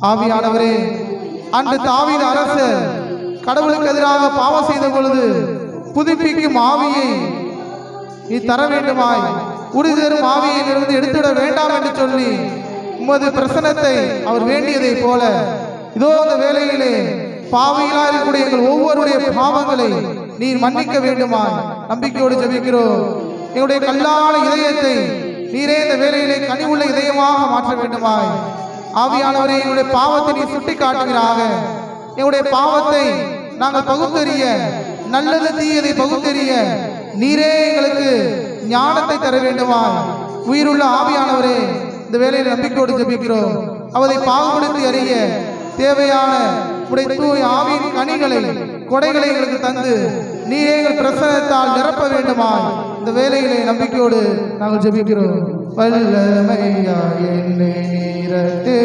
ஆவியானவரே அன்று தாவீது அரசர் கடவுளுக்கு எதிராக பாவம் செய்த பொழுது புதுப்பிக்கும் ஆவியை நீ தர வேண்டுமாய் உறுதி தரும் ஆவியை இருந்து எடுத்துவிட வேண்டாம் என்று சொல்லி உமது பிரசனத்தை அவர் வேண்டியதைப் போல இதோ அந்த வேளையிலே பாவிகளாக இருக்கக்கூடிய எங்கள் ஒவ்வொருடைய பாவங்களை நீ மன்னிக்க வேண்டுமாய் நம்பிக்கையோடு ஜெபிக்கிறோம் எங்களுடைய கல்லான இதயத்தை நீரே இந்த வேலையிலே கனிவுள்ள இதயமாக மாற்ற வேண்டுமாய் ஆவியானவரே எங்களுடைய பாவத்தை நீ சுட்டி காட்டுகிறாக எங்களுடைய பாவத்தை நாங்கள் பகுத்தறிய நல்லது தீயதை பகுத்தறிய நீரே எங்களுக்கு ஞானத்தை தர வேண்டுமா உயிருள்ள ஆவியானவரே இந்த வேலையை நம்பிக்கையோடு ஜெபிக்கிறோம் அவரை பாகுபடுத்தி அறிய தேவையான உடைய தூய ஆவியின் கனிகளை கொடைகளை எங்களுக்கு தந்து நீரே எங்கள் பிரசனத்தால் நிரப்ப வேண்டுமா இந்த வேலைகளை நம்பிக்கையோடு நாங்கள் ஜெபிக்கிறோம் வல்லமையா என்னை நீரத்து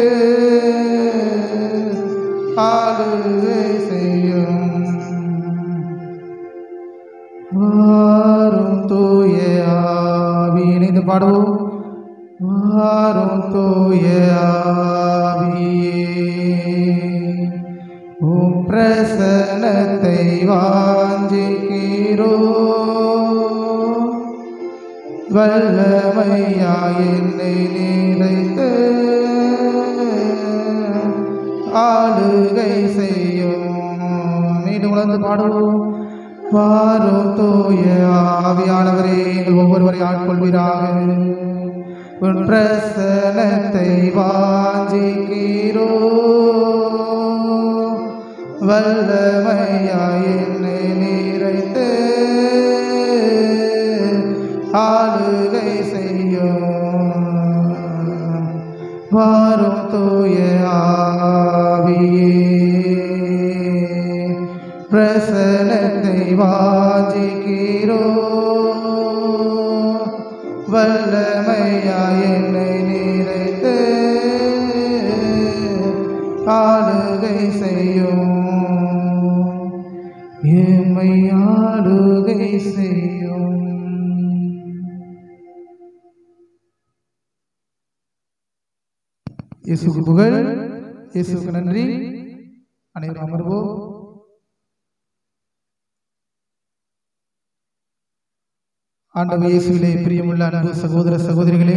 ஆளுகை செய்யும் வாரும் தூய ஆவி இணைந்து பாடுவோம் வாரும் தூய ஆவியே உம் பிரசனத்தை வாஞ்சிக்கிறோ வல்லமையா என்னை நிறைத்து ஆளுகை செய்யும் மீண்டும் உணர்ந்து பாடுவோம் வாரும் தூய ஆவியானவரே எங்கள் ஒவ்வொருவரை ஆட்கொள்வீராக உன் பிரசனத்தை வாஞ்சிக்கிறோ வல்லமையா என்னை நிறைத்து ஆளுகை செய்யும் வாரும் தூய ஆவியே பிரசனத்தை வாஞ்சிக்கிறோ வல்லமையா என்னை நிறைத்து ஆளுகை செய்யும் எம்மை ஆளுகை செய்யும் இயேசுக்கு புகழ் இயேசுக்கு நன்றி அனைவரும் அமர்வோம் ஆண்டவர் இயேசுவிலே பிரியமுள்ள அன்பு சகோதர சகோதரிகளே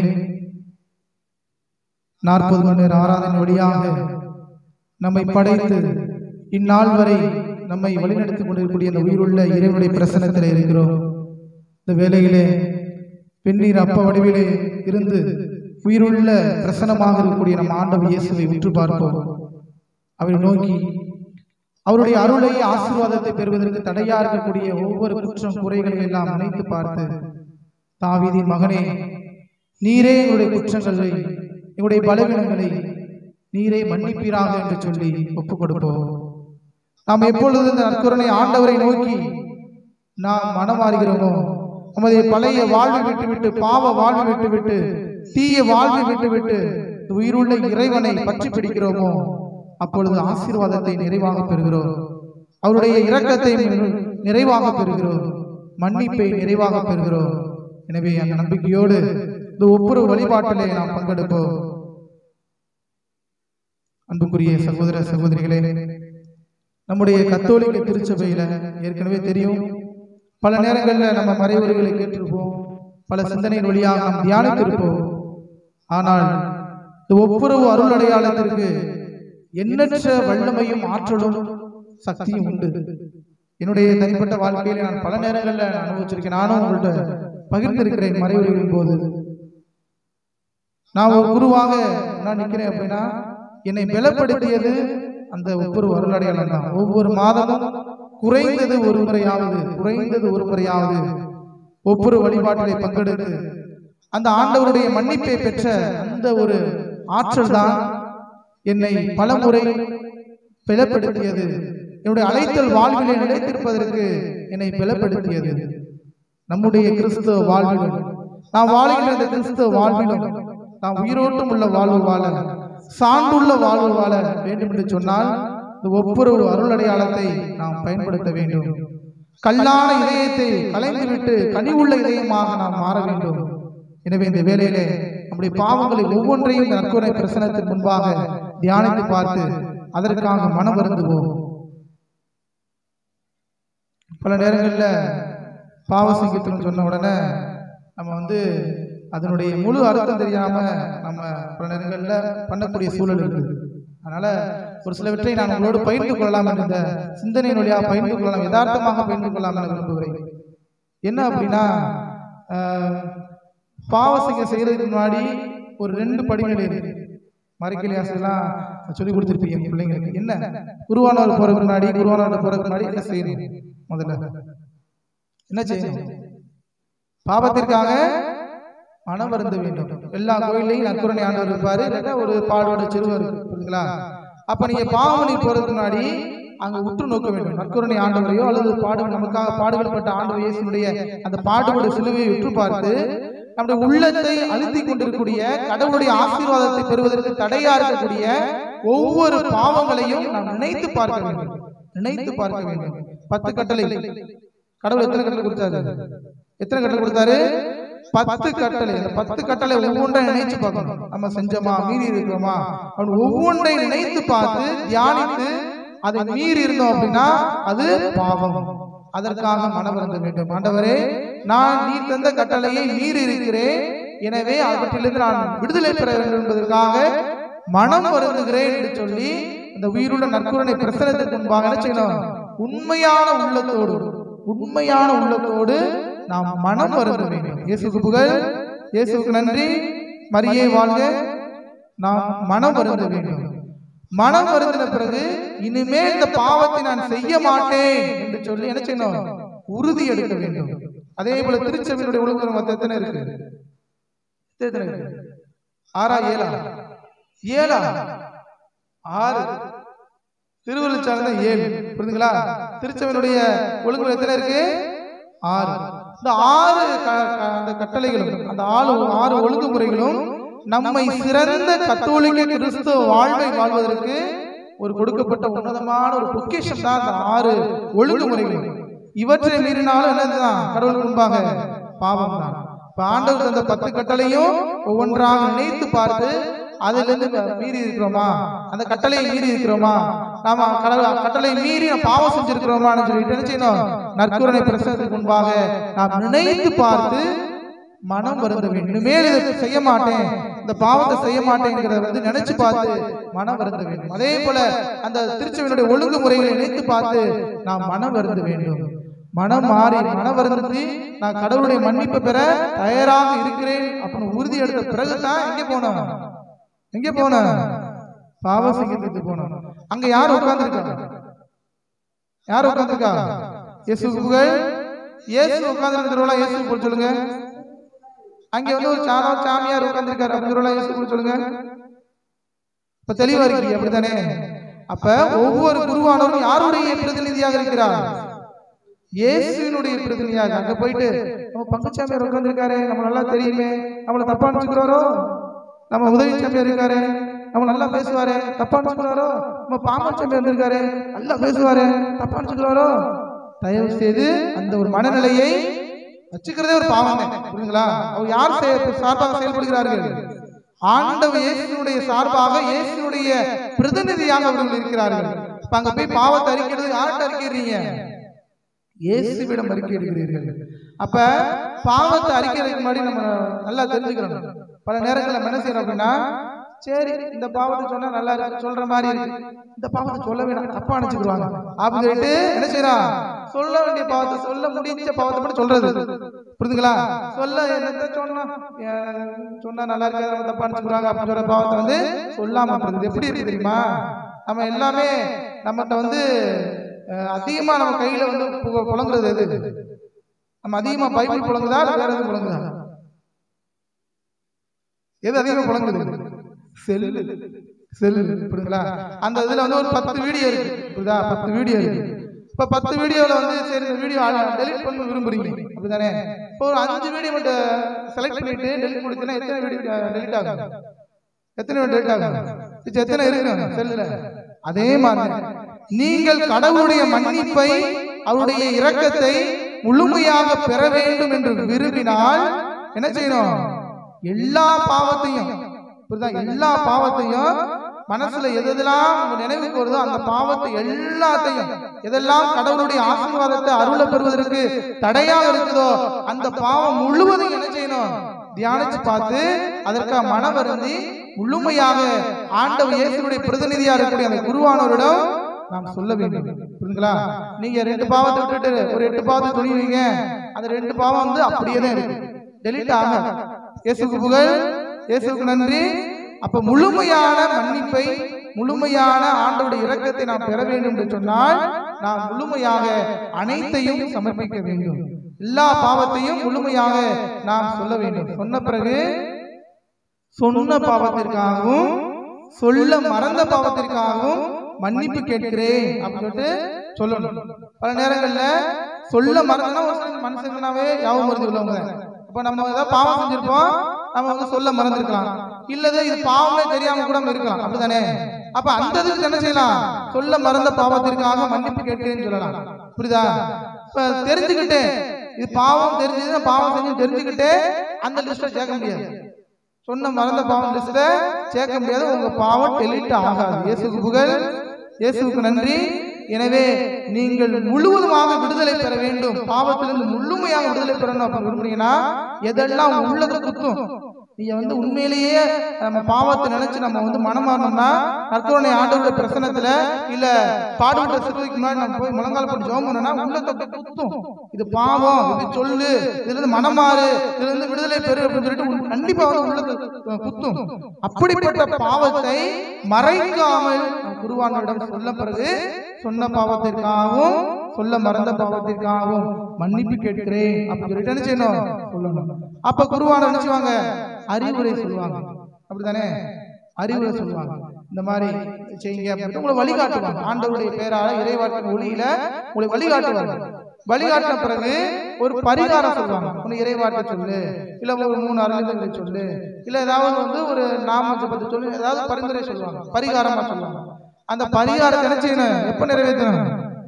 நாற்பது மணி நேர ஆராதனை வழியாக நம்மை படைத்து இந்நாள் வரை நம்மை வழிநடத்திக் கொண்டிருக்கக்கூடிய இந்த உயிருள்ள இறைவனுடைய பிரசனத்தில் இருக்கிறோம் இந்த வேளையிலே வெந்நீர் அப்ப வடிவிலே இருந்து உயிருள்ள பிரசனமாக இருக்கக்கூடிய நம் ஆண்டவர் இயேசுவை உற்று பார்ப்போம் அவரை நோக்கி அவருடைய அருளை ஆசீர்வாதத்தை பெறுவதற்கு தடையா இருக்கக்கூடிய ஒவ்வொரு குற்றம் குறைகளை எல்லாம் நினைத்து பார்த்து தாவீதின் மகனே நீரே எங்களுடைய குற்றங்களை எங்களுடைய பலவீனங்களை நீரே மன்னிப்பீராக என்று சொல்லி ஒப்புக் கொடுப்போம் நாம் எப்பொழுது இந்த நற்கருணை ஆண்டவரை நோக்கி நாம் மனமாறுகிறோமோ நமது பழைய வாழ்வை விட்டுவிட்டு பாவ வாழ்வை விட்டுவிட்டு தீய வாழ்வை விட்டுவிட்டு உயிருள்ள இறைவனை பற்றி பிடிக்கிறோமோ அப்பொழுது ஆசீர்வாதத்தை நிறைவாக பெறுகிறோம் அவருடைய இரக்கத்தை நிறை- நிறைவாக பெறுகிறோம் மன்னிப்பை நிறைவாக பெறுகிறோம் எனவே அந்த நம்பிக்கையோடு இந்த ஒவ்வொரு வழிபாட்டிலே நாம் பங்கெடுப்போம் அன்புக்குரிய சகோதர சகோதரிகளே நம்முடைய கத்தோலிக்க திருச்சபையில ஏற்கனவே தெரியும் பல நேரங்களில் நம்ம மறைவுரைகளை கேட்டிருப்போம் பல சிந்தனையின் வழியாக நாம் தியானித்திருப்போம் ஆனால் இந்த ஒப்புரவு அருள் அடையாளத்திற்கு எண்ணற்ற வல்லமையும் ஆற்றலும் சக்தியும் உண்டு என்னுடைய தனிப்பட்ட வாழ்க்கையில நான் பல நேரங்களில் அனுபவிச்சிருக்கேன் நானும் உங்கள்கிட்ட பகிர்ந்திருக்கிறேன் மறைவுரைகளின் போது நான் ஒரு குருவாக நான் நிற்கிறேன் அப்படின்னா என்னை பலப்படுத்தியது அந்த ஒவ்வொரு அருளடையாளம் தான் ஒவ்வொரு மாதமும் குறைந்தது ஒரு முறையாவது குறைந்தது ஒரு முறையாவது ஒவ்வொரு வழிபாட்டிலே பங்கெடுத்து அந்த ஆண்டவருடைய மன்னிப்பை பெற்ற அந்த ஒரு ஆற்றல் தான் என்னை பலமுறை பலப்படுத்தியது என்னுடைய அழைத்தல் வாழ்விலே நிலைத்திருப்பதற்கு என்னை பலப்படுத்தியது நம்முடைய கிறிஸ்துவ வாழ்விலும் நாம் வாழுகின்ற இந்த கிறிஸ்துவ வாழ்விலும் நாம் உயிரோட்டம் உள்ள வாழ்வு வாழ சான்றுள்ள வாழ்வு வாழ வேண்டும் என்று சொன்னால் இந்த ஒவ்வொரு அருள் அடையாளத்தை நாம் பயன்படுத்த வேண்டும் கல்லான இதயத்தை கலைந்துவிட்டு கனிவுள்ள இதயமாக நாம் மாற வேண்டும் எனவே இந்த வேளையிலே நம்முடைய பாவங்களை ஒவ்வொன்றையும் இந்த நற்கொடை பிரசனத்தின் முன்பாக தியானித்து பார்த்து அதற்காக மனம் வருந்துவோம் பல நேரங்களில் பாவ சங்கீதம் சொன்ன உடனே நம்ம வந்து அதனுடைய முழு அர்த்தம் தெரியாம நம்ம பல நேரங்களில் பண்ணக்கூடிய சூழல் இருக்குது அதனால ஒரு சிலவற்றை நான் உங்களோடு பகிர்ந்து கொள்ளலாம் என்ற இந்த சிந்தனையின் வழியாக பகிர்ந்து கொள்ளலாம் யதார்த்தமாக பகிர்ந்து கொள்ளலாம் என விரும்புகிறேன் என்ன அப்படின்னா ஆஹ், பாவ சங்கம் செய்யறதுக்கு முன்னாடி ஒரு ரெண்டு படிநிலை இருக்கு மறைக்கலி ஆசைலாம் சொல்லி கொடுத்துருப்பீங்க என் பிள்ளைங்களுக்கு என்ன குருவானவர் போறதுக்கு முன்னாடி குருவானவர் போறதுக்கு முன்னாடி என்ன செய்யணும் முதல்ல என்ன செய்யணும் பாவத்திற்காக மனம் வருந்த வேண்டும் எல்லா கோயிலையும் நற்கருணை ஆண்டவர் இருப்பாரு இல்லாட்டா ஒரு பாடோட சிறுவர் புரியுதுங்களா அப்ப நீங்க பாவமணி போறதுக்கு முன்னாடி அங்க உற்று நோக்க வேண்டும் நற்கருணை ஆண்டவரையோ அல்லது பாடு நமக்காக பாடுகள்பட்ட ஆண்டவர் இயேசுனுடைய அந்த பாடுபட சிலுவையை உற்று பார்த்து நம்முடைய உள்ளத்தை அழுத்தி கொண்டிருக்கக்கூடிய கடவுளுடைய ஆசீர்வாதத்தை பெறுவதற்கு தடையா இருக்கக்கூடிய ஒவ்வொரு பாவங்களையும் நாம் நினைத்து பார்க்க வேண்டும் நினைத்து பார்க்க வேண்டும் பத்து கட்டளை கடவுள் எத்தனை கட்டளை கொடுத்தாரு எத்தனை கட்டளை கொடுத்தாரு பத்து கட்டளை அந்த பத்து கட்டளை ஒவ்வொன்றை நினைச்சு பார்க்கணும் நம்ம செஞ்சோமா மீறி இருக்கிறோமா அவன் ஒவ்வொன்றை நினைத்து பார்த்து தியானித்து அதை மீறி இருந்தோம் அப்படின்னா அது பாவம் அதற்காக மனம் வருந்த வேண்டும் ஆண்டவரே நான் நீ தந்த கட்டளையை மீறி இருக்கிறேன் எனவே அவற்றிலிருந்து நான் விடுதலை பெற வேண்டும் என்பதற்காக மனம் வருந்துகிறேன் என்று சொல்லி இந்த உயிருள்ள நற்குறனை பிரசனத்திற்கு முன்பாக என்ன செய்யணும் உண்மையான உள்ளத்தோடு உண்மையான உள்ளத்தோடு நாம் மனம் வருந்த வேண்டும் இயேசுக்கு புகழ் இயேசுக்கு நன்றி மரியே வாழ்க நாம் மனம் வருந்த வேண்டும் மனம் வருந்தின பிறகு இனிமேல் இந்த பாவத்தை நான் செய்ய மாட்டேன் என்று சொல்லி என்ன செய்யணும் உறுதி எடுக்க வேண்டும் அதே போல திருச்சபையினுடைய ஒழுங்கு மொத்தம் எத்தனை இருக்கு எத்தனை இருக்கு? ஆறா ஏழா ஏழா ஆறு திருவள்ளுவர் சார்ந்த ஏழு புரியுதுங்களா திருச்சபையினுடைய ஒழுங்குகள் எத்தனை இருக்கு ஆறு இந்த ஆறு க- க- அந்த கட்டளைகளும் அந்த ஆறு ஆறு ஒழுங்குமுறைகளும் நம்மை சிறந்த கத்தோலிக்க கிறிஸ்துவ வாழ்வை வாழ்வதற்கு ஒரு கொடுக்கப்பட்ட உன்னதமான ஒரு பொக்கிஷம் தான் அந்த ஆறு ஒழுங்குமுறைகள் இவற்றை மீறினாலும் என்னதுதான் கடவுளுக்கு முன்பாக பாவம் தான் இப்ப ஆண்டவர் தந்த பத்து கட்டளையும் ஒவ்வொன்றாக நினைத்து பார்த்து அதிலிருந்து க- மீறி இருக்கிறோமா அந்த கட்டளையை மீறி இருக்கிறோமா நாம கடவுள் கட்டளையை மீறி நாம் பாவம் செஞ்சிருக்கிறோமான்னு சொல்லிட்டு என்ன செய்யணும் நற்குறனை பிரசனத்துக்கு முன்பாக நாம் நினைத்து பார்த்து மனம் வருந்த வேண்டும் இனிமேல் இதை செய்ய மாட்டேன் இந்த பாவத்தை செய்ய மாட்டேங்கிறத வந்து நினைச்சு பார்த்து மனம் வருந்த வேண்டும் அதே போல அந்த திருச்சபையினுடைய ஒழுங்குமுறைகளை நினைத்து பார்த்து நாம் மனம் வருந்த வேண்டும் மனம் மாறி மனம் வருந்தி நான் கடவுளுடைய மன்னிப்பு பெற தயாராக இருக்கிறேன் அப்படின்னு உறுதி எடுத்த பிறகுதான் எங்கே போனோம் எங்கே போனோம் பாவ சங்கத்துக்கு போனோம் அங்க யார் உட்கார்ந்துருக்காங்க யார் உட்கார்ந்துருக்கா இயேசு புகழ் இயேசு உட்கார்ந்துருக்கிறவங்களா இயேசு போல் சொல்லுங்க அங்க வந்து ஒரு சாரா சாமியார் உட்கார்ந்துருக்காரு அப்படிங்கிறவங்களா இயேசு போல் சொல்லுங்க இப்ப தெளிவா இருக்கீங்க அப்படித்தானே அப்ப ஒவ்வொரு குருவானவரும் யாருடைய பிரதிநிதியாக இருக்கிறார் இயேசுவினுடைய பிரதிநிதியாக அங்க போயிட்டு நம்ம பங்குச்சாமியார் உட்கார்ந்துருக்காரு நம்ம நல்லா தெரியுமே நம்மள தப்பா நினைச்சுக்கிறாரோ நம்ம உதவி சாமியார் இருக்காரு நம்ம நல்லா பேசுவாரு தப்பா நினைச்சுக்கிறாரோ நம்ம பாம்பன் சாமியார் வந்திருக்காரு நல்லா பேசுவாரு தப்பா நினைச்சுக்கிறாரோ தயவு செய்து அந்த ஒரு மனநிலையை வச்சுக்கிறதே ஒரு பாவம் தான் புரியுதுங்களா அவர் யார் செய- சார்பாக செயல்படுகிறார்கள் ஆண்டவர் இயேசுனுடைய சார்பாக இயேசுனுடைய பிரதிநிதியாக அவர்கள் இருக்கிறார்கள் இப்ப அங்க போய் பாவத்தை அறிக்கிறது யார்கிட்ட அறிக்கிறீங்க இயேசுவிடம் அறிக்கை எடுக்கிறீர்கள் அப்ப பாவத்தை அறிக்கிறதுக்கு முன்னாடி நம்ம நல்லா தெரிஞ்சுக்கிறோம் பல நேரங்கள்ல நம்ம என்ன செய்யறோம் அப்படின்னா சரி இந்த பாவத்தை சொன்னா நல்லா இருக்கு சொல்ற மாதிரி இருக்கு இந்த பாவத்தை சொல்ல வேணாம் தப்பா நினைச்சுக்குவாங்க அப்படின்னு சொல்லிட்டு என்ன செய்யறான் சொல்ல வேண்டிய பாவத்தை சொல்ல முடிஞ்ச பாவத்தை மட்டும் சொல்றது புரியுதுங்களா சொல்ல என்னத்த சொன்னா ஏன் சொன்னா நல்லா இருக்காது நம்ம தப்பா நினைச்சுக்குறாங்க அப்படின்னு சொல்ற பாவத்தை வந்து சொல்லாம இருக்கிறது எப்படி இருக்கு தெரியுமா நம்ம எல்லாமே நம்மகிட்ட வந்து அஹ், அதிகமா நம்ம கையில வந்து பு- புழங்குறது எது நம்ம அதிகமா பைபிள் புழங்குதா இல்ல வேற எதுவும் புழங்குதா எது அதிகமா புழங்குது செல்லு செல்லு புரியுதுங்களா அந்த இதுல வந்து ஒரு பத்து வீடியோ இருக்கு புரியுதா பத்து வீடியோ இருக்கு இப்ப பத்து வீடியோல வந்து சரி இந்த வீடியோ டெலிட் பண்ண விரும்புறீங்க அப்படிதானே இப்போ ஒரு அஞ்சு வீடியோ மட்டும் செலக்ட் பண்ணிட்டு டெலிட் முடிச்சுன்னா எத்தனை வீடியோ டெலிட் ஆகும் எத்தனை வீடியோ டெலிட் ஆகும் இது எத்தனை இருக்கு செல்லுல அதே மாதிரி நீங்கள் கடவுளுடைய மன்னிப்பை அவருடைய இரக்கத்தை முழுமையாக பெற வேண்டும் என்று விரும்பினால் என்ன செய்யணும் எல்லா பாவத்தையும் புரியுதா எல்லா பாவத்தையும் மனசுல எதெல்லாம் உங்க நினைவுக்கு வருதோ அந்த பாவத்தை எல்லாத்தையும் எதெல்லாம் கடவுளுடைய ஆசீர்வாதத்தை அருளை பெறுவதற்கு தடையாக இருக்குதோ அந்த பாவம் முழுவதும் என்ன செய்யணும் தியானிச்சு பார்த்து அதற்காக மன வருந்தி முழுமையாக ஆண்டவர் இயேசுடைய பிரதிநிதியா இருக்கக்கூடிய அந்த குருவானவரிடம் நாம் சொல்ல வேண்டும் புரியுதுங்களா நீங்க ரெண்டு பாவத்தை விட்டுட்டு ஒரு எட்டு பாவத்தை துணிவீங்க அந்த ரெண்டு பாவம் வந்து அப்படியே தான் இருக்கு டெலிட் ஆக இயேசுக்கு புகழ் இயேசுக்கு நன்றி அப்ப முழுமையான மன்னிப்பை முழுமையான ஆண்டோடைய இரக்கத்தை நாம் பெற வேண்டும் என்று சொன்னால் நாம் முழுமையாக அனைத்தையும் சமர்ப்பிக்க வேண்டும் எல்லா பாவத்தையும் முழுமையாக நாம் சொல்ல வேண்டும் சொன்ன பிறகு சொன்ன பாவத்திற்காகவும் சொல்ல மறந்த பாவத்திற்காகவும் மன்னிப்பு கேட்கிறேன் அப்படின்னு சொல்லிட்டு சொல்லணும் பல நேரங்கள்ல சொல்ல மறந்தனா ஒரு சில மனுஷங்கனாவே யாவும் மருந்து உள்ளவங்க அப்ப நம்ம ஏதாவது பாவம் செஞ்சிருப்போம் நம்ம வந்து சொல்ல மறந்துருக்கலாம் இல்லது இது பாவமே தெரியாம கூட இருக்கலாம் அப்படிதானே அப்ப அந்த இதுக்கு என்ன செய்யலாம் சொல்ல மறந்த பாவத்திற்காக மன்னிப்பு கேட்கிறேன்னு சொல்லலாம் புரியுதா இப்ப தெரிஞ்சுக்கிட்டேன் இது பாவம் தெரிஞ்சது பாவம் செஞ்சு தெரிஞ்சுக்கிட்டே அந்த லிஸ்ட்டை சேர்க்க முடியாது சொன்ன மறந்த பாவம் லிஸ்ட்ல சேர்க்க முடியாது உங்க பாவம் டெலிட் ஆகாது இயேசுக்கு புகழ் இயேசுக்கு நன்றி எனவே நீங்கள் முழுவதுமாக விடுதலை பெற வேண்டும் பாவத்திலிருந்து முழுமையாக விடுதலை பெறணும் அப்படின்னு விரும்புறீங்கன்னா எதெல்லாம் உள்ளத குத்தும் நீங்க வந்து உண்மையிலேயே நம்ம பாவத்தை நினைச்சு நம்ம வந்து மனமாறணும்னா கர்த்தருடைய ஆண்டவருடைய பிரசனத்துல இல்ல பாடுபட்ட சிறுவைக்கு முன்னாடி நம்ம போய் முழங்கால் போட்டு ஜெபம் பண்ணோம்னா உள்ளத்தை அப்படியே குத்தும் இது பாவம் இது சொல்லு இதுல இருந்து மனமாறு இதுல இருந்து விடுதலை பெறு அப்படின்னு சொல்லிட்டு உன் கண்டிப்பா வந்து உள்ளத்தை குத்தும் அப்படிப்பட்ட பாவத்தை மறைக்காமல் குருவானிடம் சொல்ல பிறகு சொன்ன பாவத்திற்காகவும் சொல்ல மறந்த பாவத்திற்காகவும் மன்னிப்பு கேட்கிறேன் அப்படின்னு சொல்லிட்டு என்ன செய்யணும் சொல்லணும் அப்ப குருவான நினைச்சுவாங்க அறிவுரை சொல்லுவாங்க அப்படிதானே அறிவுரை சொல்லுவாங்க இந்த மாதிரி செய்யுங்க அப்படின்னு உங்களை வழிகாட்டுவாங்க ஆண்டவருடைய பேரால இறைவாட்டின் ஒளியில உங்களை வழிகாட்டுவாங்க வழிகாட்டின பிறகு ஒரு பரிகாரம் சொல்லுவாங்க உன்னை இறைவாட்ட சொல்லு இல்ல ஒரு மூணு அருள்களை சொல்லு இல்ல ஏதாவது வந்து ஒரு நாம ஜபத்தை சொல்லு ஏதாவது பரிந்துரை சொல்லுவாங்க பரிகாரமா சொல்லுவாங்க அந்த பரிகாரத்தை என்ன செய்யணும் எப்ப நிறைவேற்றணும்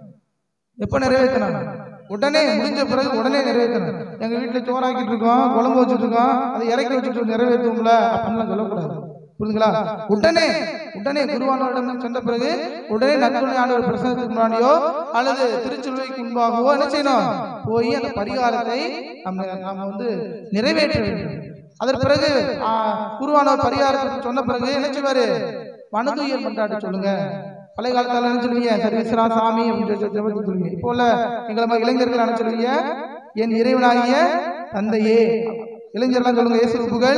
எப்ப நிறைவேற்றணும் உடனே முடிஞ்ச பிறகு உடனே நிறைவேற்றணும் எங்க வீட்டுல சோறாக்கிட்டு இருக்கோம் குழம்பு வச்சுட்டு இருக்கோம் அதை இறக்கி வச்சுட்டு நிறைவேற்றுவோம்ல அப்படின்லாம் சொல்லக்கூடாது புரியுதுங்களா உடனே உடனே குருவானவரிடம் சென்ற பிறகு உடனே நற்குணை ஆண்டவர் பிரசனத்துக்கு முன்னாடியோ அல்லது திருச்சிலுவைக்கு முன்பாகவோ என்ன செய்யணும் போய் அந்த பரிகாரத்தை நம்ம நாம வந்து நிறைவேற்ற வேண்டும் அதற்கு பிறகு ஆ, குருவானவர் பரிகாரத்துக்கு சொன்ன பிறகு என்ன செய்வாரு வனதுயர் கொண்டாட சொல்லுங்க பழைய காலத்துல என்ன சொல்லுவீங்க சர்வீஸ்வரா சாமி அப்படின்னு சொல்லி ஜெபத்தை சொல்லுவீங்க இப்போ உள்ள எங்களை மாதிரி இளைஞர்கள் என்ன சொல்லுவீங்க என் இறைவனாகிய தந்தையே இளைஞர்லாம் சொல்லுங்க இயேசு புகழ்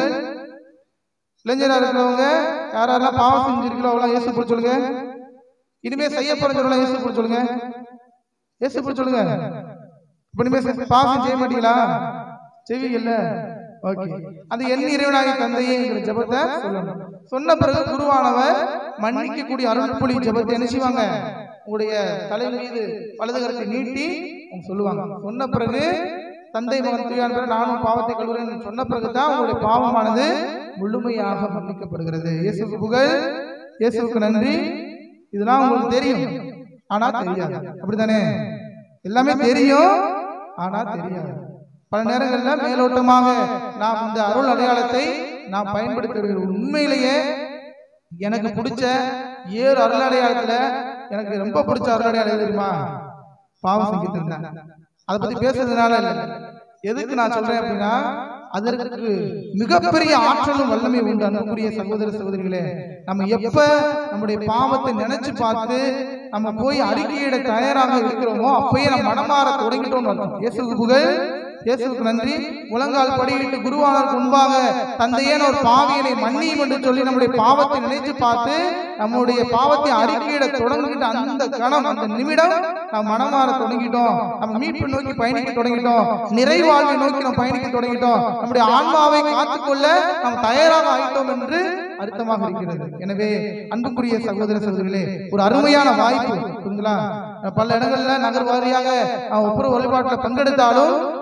இளைஞரா இருக்கிறவங்க யார் யாரெல்லாம் பாவம் செஞ்சிருக்கிறோம் அவங்களாம் இயேசு புகழ் சொல்லுங்க இனிமே செய்ய போற சொல்லலாம் இயேசு புகழ் சொல்லுங்க இயேசு புகழ் சொல்லுங்க இப்ப இனிமே செ- பாவம் செய்ய மாட்டீங்களா செய்வீங்கல்ல ஓகே அந்த என் இறைவனாகிய தந்தையேங்கிற ஜெபத்தை சொல்லணும் சொன்ன பிறகு குருவானவர் மன்னிக்கக்கூடிய அருள்பொழி ஜெபத்தை என்ன செய்வாங்க உங்களுடைய தலை மீது வலது கரத்தை நீட்டி அவங்க சொல்லுவாங்க சொன்ன பிறகு தந்தை மகன் தூயான் பிறகு நானும் பாவத்தை கழுவுறேன் சொன்ன பிறகு தான் உங்களுடைய பாவமானது முழுமையாக மன்னிக்கப்படுகிறது இயேசுக்கு புகழ் இயேசுக்கு நன்றி இதெல்லாம் உங்களுக்கு தெரியும் ஆனா தெரியாது அப்படிதானே எல்லாமே தெரியும் ஆனா தெரியாது பல நேரங்கள்ல மேலோட்டமாக நாம் இந்த அருள் அடையாளத்தை நாம் பயன்படுத்துகிறோம் உண்மையிலேயே எனக்கு பிடிச்ச ஏழு அருள் அடையாளத்துல எனக்கு ரொம்ப பிடிச்ச அருள் அடையாளம் எது தெரியுமா பாவம் செஞ்சுட்டு இருந்தேன் அதை பத்தி பேசுறதுனால இல்ல எதுக்கு நான் சொல்றேன் அப்படின்னா அதற்கு மிகப்பெரிய ஆற்றலும் வல்லமை உண்டு அன்புக்குரிய சகோதர சகோதரிகளே நம்ம எப்ப நம்முடைய பாவத்தை நினைச்சு பார்த்து நம்ம போய் அறிக்கையிட தயாராக இருக்கிறோமோ அப்பயே நம்ம மனமாற தொடங்கிட்டோம்னு அர்த்தம் இயேசுக்கு புகழ் இயேசுக்கு நன்றி முழங்கால் படியிட்டு குருவானருக்கு முன்பாக தந்தையேன ஒரு பாவியனை மன்னியும் என்று சொல்லி நம்முடைய பாவத்தை நினைச்சு பார்த்து நம்முடைய பாவத்தை அறிக்கையிட தொடங்கிட்ட அந்த கணம் அந்த நிமிடம் நாம் மனமாற தொடங்கிட்டோம் நம்ம மீட்பு நோக்கி பயணிக்க தொடங்கிட்டோம் நிறைவாழ்வை நோக்கி நாம் பயணிக்க தொடங்கிட்டோம் நம்முடைய ஆன்மாவை காத்துக்கொள்ள நாம் தயாராக ஆயிட்டோம் என்று அர்த்தமாக இருக்கிறது எனவே அன்புக்குரிய சகோதர சகோதரிகளே ஒரு அருமையான வாய்ப்பு புரியுங்களா பல இடங்கள்ல நகர் வாரியாக நான் ஒவ்வொரு வழிபாட்டில் பங்கெடுத்தாலும்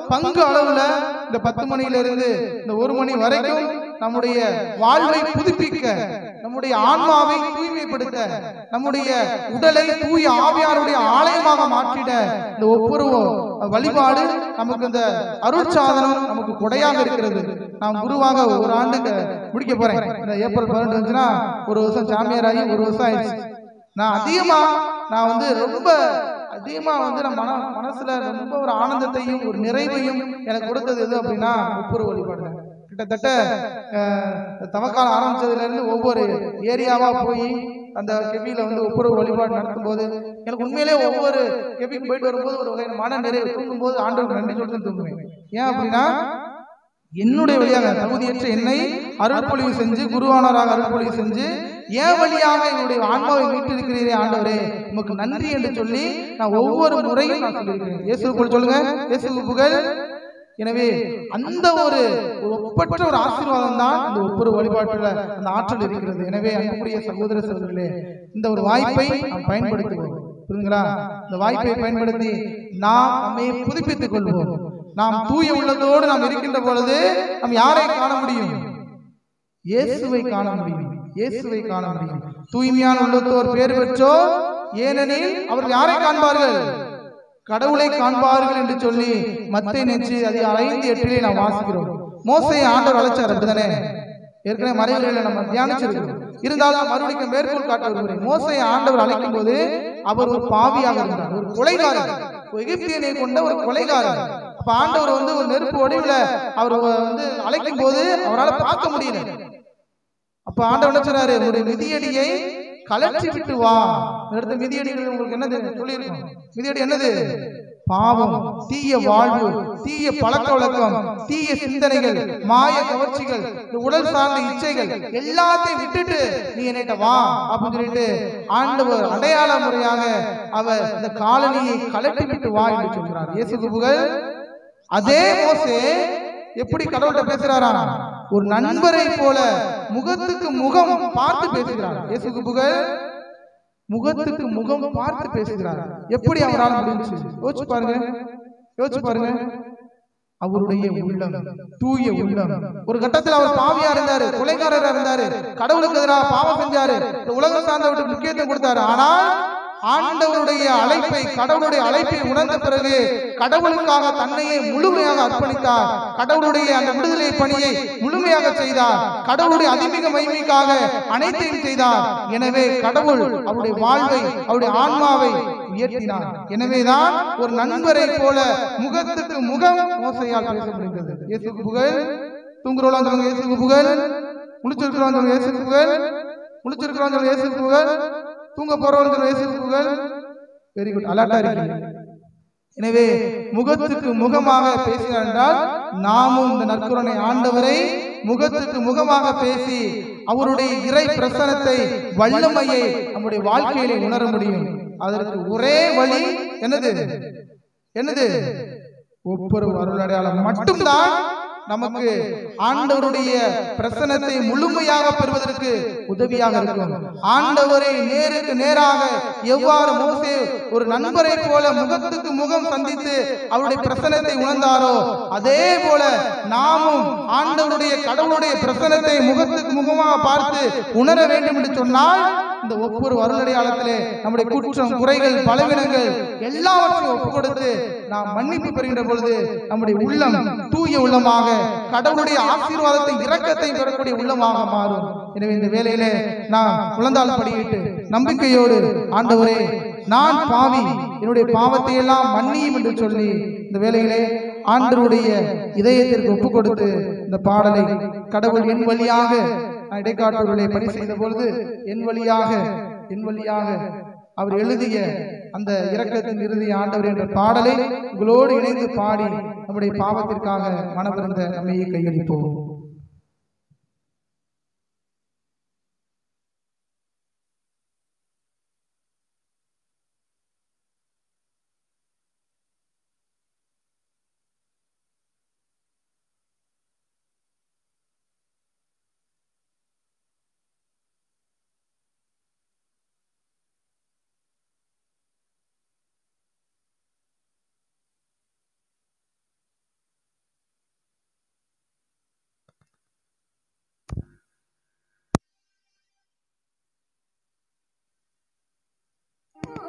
பங்கு அளவுல இந்த பத்து மணியில இருந்து இந்த ஒரு மணி வரைக்கும் நம்முடைய வாழ்வை புதுப்பிக்க நம்முடைய ஆன்மாவை தூய்மைப்படுத்த நம்முடைய உடலை தூய ஆவியாருடைய ஆலயமாக மாற்றிட இந்த ஒவ்வொரு வழிபாடு நமக்கு இந்த அருட்சாதனம் நமக்கு கொடையாக இருக்கிறது நான் குருவாக ஒரு ஆண்டுக்கு முடிக்க போறேன் இந்த ஏப்ரல் பதினெட்டு வந்துச்சுன்னா ஒரு வருஷம் சாமியார் ஆகி ஒரு வருஷம் ஆயிடுச்சு நான் அதிகமா நான் வந்து ரொம்ப அதிகமா வந்து நான் மன மனசுல ரொம்ப ஒரு ஆனந்தத்தையும் ஒரு நிறைவையும் எனக்கு கொடுத்தது எது அப்படின்னா ஒப்புரவு வழிபாடு தான். கிட்டத்தட்ட அஹ், தவக்காலம் ஆரம்பிச்சதுல இருந்து ஒவ்வொரு ஏரியாவா போய் அந்த கெபியில வந்து ஒப்புரவு வழிபாடு நடத்தும் போது எனக்கு உண்மையிலே ஒவ்வொரு கெபிக்கு போயிட்டு வரும்போது ஒரு வகையான மன நிறைவு தூங்கும் போது ஆண்டவருக்கு நன்றி சொல்லிட்டு தூங்குவேன் ஏன் அப்படின்னா என்னுடைய வழியாக தகுதியற்ற என்னை அருள்பொழிவு செஞ்சு குருவானராக அருள்பொழிவு செஞ்சு என் வழியாக என்னுடைய ஆன்மாவை மீட்டிருக்கிறீரே ஆண்டவரே உமக்கு நன்றி என்று சொல்லி நான் ஒவ்வொரு முறையும் நான் சொல்லியிருக்கிறேன் இயேசு புகழ் சொல்லுங்க இயேசு புகழ் எனவே அந்த ஒரு ஒரு ஒப்பற்ற ஒரு ஆசீர்வாதம் தான் இந்த ஒவ்வொரு வழிபாட்டுல அந்த ஆற்றல் இருக்கிறது எனவே அன்புடைய சகோதர சகோதரர்களே இந்த ஒரு வாய்ப்பை நாம் பயன்படுத்துவோம் புரியுதுங்களா இந்த வாய்ப்பை பயன்படுத்தி நாம் நம்மை புதுப்பித்துக் கொள்வோம் நாம் தூய உள்ளத்தோடு நாம் இருக்கின்ற பொழுது நாம் யாரை காண முடியும் இயேசுவை காண முடியும் இயேசுவை காண முடியும் தூய்மையான உள்ளத்தோர் பேர் பெற்றோர் ஏனெனில் அவர்கள் யாரை காண்பார்கள் கடவுளை காண்பார்கள் என்று சொல்லி மத்தை நெஞ்சு அதிகாரம் ஐந்து எட்டிலே நாம் வாசிக்கிறோம் மோசையை ஆண்டவர் அழைச்சார் அப்படிதானே ஏற்கனவே மறைவுகளில நம்ம தியானிச்சிருக்கிறோம் இருந்தாலும் மறுபடியும் மேற்கோள் காட்ட விரும்புகிறேன் மோசையை ஆண்டவர் அழைக்கும் போது அவர் ஒரு பாவியாக இருந்தார் ஒரு கொலைகாரர் ஒரு எகிப்தியனை கொண்ட ஒரு கொலைகாரர் அப்ப ஆண்டவர் வந்து ஒரு நெருப்பு வடிவுல அவர் வந்து அழைக்கும் போது அவரால் பார்க்க முடியல அப்ப ஆண்டவர் என்ன சொன்னாரு உங்களுடைய மிதியடியை கலற்றி விட்டு வா அடுத்த மிதியடிகள் உங்களுக்கு என்னது சொல்லியிருக்கோம் மிதியடி என்னது பாவம் தீய வாழ்வு தீய பழக்க வழக்கம் தீய சிந்தனைகள் மாய கவர்ச்சிகள் இந்த உடல் சார்ந்த இச்சைகள் எல்லாத்தையும் விட்டுட்டு நீ என்னிட்ட வா அப்படின்னு சொல்லிட்டு ஆண்டவர் அடையாள முறையாக அவர் இந்த காலனியை கலட்டி விட்டு வா என்று சொல்கிறார் இயேசு புகழ் அதே மோசே எப்படி கடவுள்கிட்ட பேசுறாரா ஒரு நண்பரை போல முகத்துக்கு முகம் பார்த்து பேசுகிறார் இயேசுக்கு புகழ் முகத்துக்கு முகம் பார்த்து பேசுகிறார் எப்படி அவரால் முடிஞ்சுச்சு யோசிச்சு பாருங்க யோசிச்சு பாருங்க அவருடைய உள்ளம் தூய உள்ளம் ஒரு கட்டத்தில் அவர் பாவியா இருந்தாரு கொலைகாரரா இருந்தாரு கடவுளுக்கு எதிராக பாவம் செஞ்சாரு இந்த உலகம் சார்ந்தவற்றுக்கு முக்கியத்துவம் கொடுத்தாரு ஆனால் ஆண்டவருடைய அழைப்பை கடவுளுடைய அழைப்பை உணர்ந்த பிறகு கடவுளுக்காக தன்னையே முழுமையாக அர்ப்பணித்தார் கடவுளுடைய அந்த விடுதலை பணியை முழுமையாக செய்தார் கடவுளுடைய அதிமிக மகிமைக்காக அனைத்தையும் செய்தார் எனவே கடவுள் அவருடைய வாழ்வை அவருடைய ஆன்மாவை உயர்த்தினார் எனவேதான் ஒரு நண்பரை போல முகத்துக்கு முகம் மோசையால் பேச முடிந்தது இயேசுக்கு புகழ் தூங்குறோம் சொல்லுங்க இயேசுக்கு புகழ் முழிச்சிருக்கிறோம் சொல்லுங்க இயேசுக்கு புகழ் முழிச்சிருக்கிறோம் சொல்லுங்க இயேசுக்கு புகழ் தூங்க போறோம் சொல்லுங்க இயேசுக்கு புகழ் வெரி குட் அலர்ட்டா இருக்கீங்க எனவே முகத்துக்கு முகமாக பேசினார் என்றால் நாமும் இந்த நற்குறனை ஆண்டவரை முகத்துக்கு முகமாக பேசி அவருடைய இறை பிரசனத்தை வல்லமையை நம்முடைய வாழ்க்கையிலே உணர முடியும் அதற்கு ஒரே வழி என்னது என்னது ஒவ்வொரு அருள் அடையாளம் மட்டும்தான் நமக்கு ஆண்டவருடைய பிரசனத்தை முழுமையாக பெறுவதற்கு உதவியாக இருக்கும் ஆண்டவரை நேருக்கு நேராக எவ்வாறு மோசே ஒரு நண்பரை போல முகத்துக்கு முகம் சந்தித்து அவருடைய பிரசனத்தை உணர்ந்தாரோ அதே போல நாமும் ஆண்டவருடைய கடவுளுடைய பிரசனத்தை முகத்துக்கு முகமாக பார்த்து உணர வேண்டும் என்று சொன்னால் இந்த ஒவ்வொரு அருளடையாளத்திலே நம்முடைய குற்றம் குறைகள் பலவீனங்கள் எல்லாவற்றையும் ஒப்பு கொடுத்து நாம் மன்னிப்பு பெறுகின்ற பொழுது நம்முடைய உள்ளம் தூய உள்ளமாக கடவுளுடைய ஆசீர்வாதத்தை இரக்கத்தை பெறக்கூடிய உள்ளமாக மாறும் எனவே இந்த வேலையிலே நாம் குழந்தால் படியிட்டு நம்பிக்கையோடு ஆண்டவரே நான் பாவி என்னுடைய பாவத்தை எல்லாம் மன்னியும் என்று சொல்லி இந்த வேலையிலே ஆண்டவருடைய இதயத்திற்கு ஒப்பு கொடுத்து இந்த பாடலை கடவுள் என் வழியாக நான் இடைக்காட்டவர்களை பணி செய்த பொழுது என் வழியாக என் வழியாக அவர் எழுதிய அந்த இரக்கத்தின் இறுதி ஆண்டவர் என்ற பாடலை உங்களோடு இணைந்து பாடி நம்முடைய பாவத்திற்காக மனமிருந்த நம்மையே கையளிப்போம்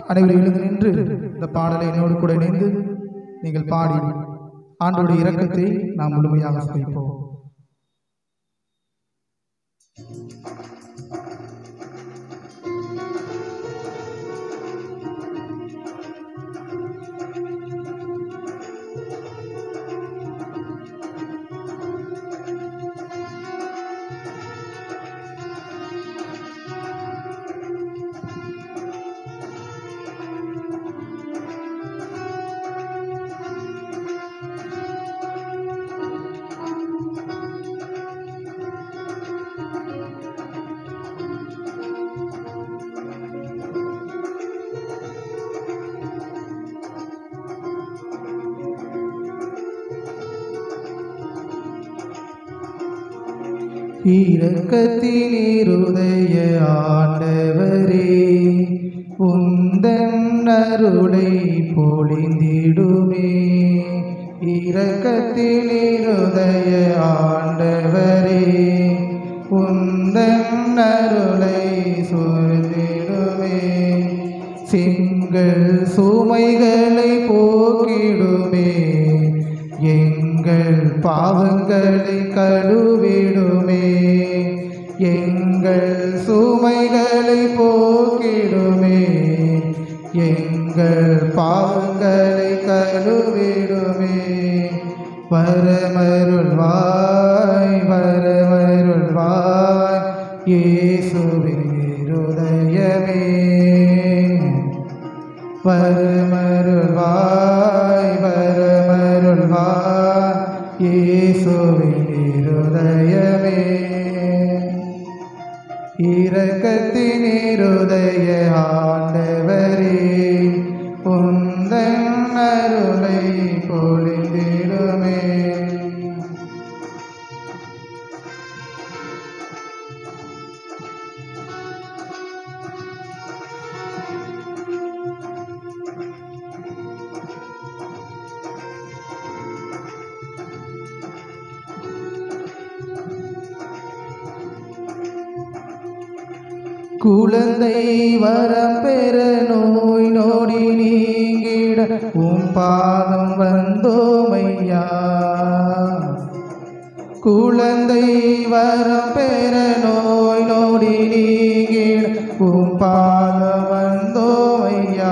அனைவரும் எழுந்து நின்று இந்த பாடலை என்னோடு கூட இணைந்து நீங்கள் பாடி ஆண்டோடைய இரக்கத்தை நாம் முழுமையாக சுவைப்போம் இரக்கத்தினீருதய ஆண்டவரே உந்தன் அருளை பொழிந்திடுமே இரக்கத்தினீருதய ஆண்டவரே உந்தன் அருளை சூழ்ந்திடுமே சிங்கள் சுமைகளை போக்கிடுமே எங்கள் பாவங்களை கழுவிடுமே எங்கள் சுமைகளை போக்கிடுமே எங்கள் பாவங்களை கழுவிடுமே வரமருள்வாய் வரமருள்வாய் இயேசுவின் இருதயமே வரமருள்வாய் வரமருள்வாய் இயேசுவின் இருதயமே இரக்கத்தின் இருதய ஆண்டவரே உந்தன் அருளை பொழிந்திடுமே குழந்தை வரம் பெற நோய் நொடி நீங்கிட உம் பாதம் வந்தோமையா குழந்தை வரம் பெற நோய் நொடி நீங்கிட உம் பாதம் வந்தோமையா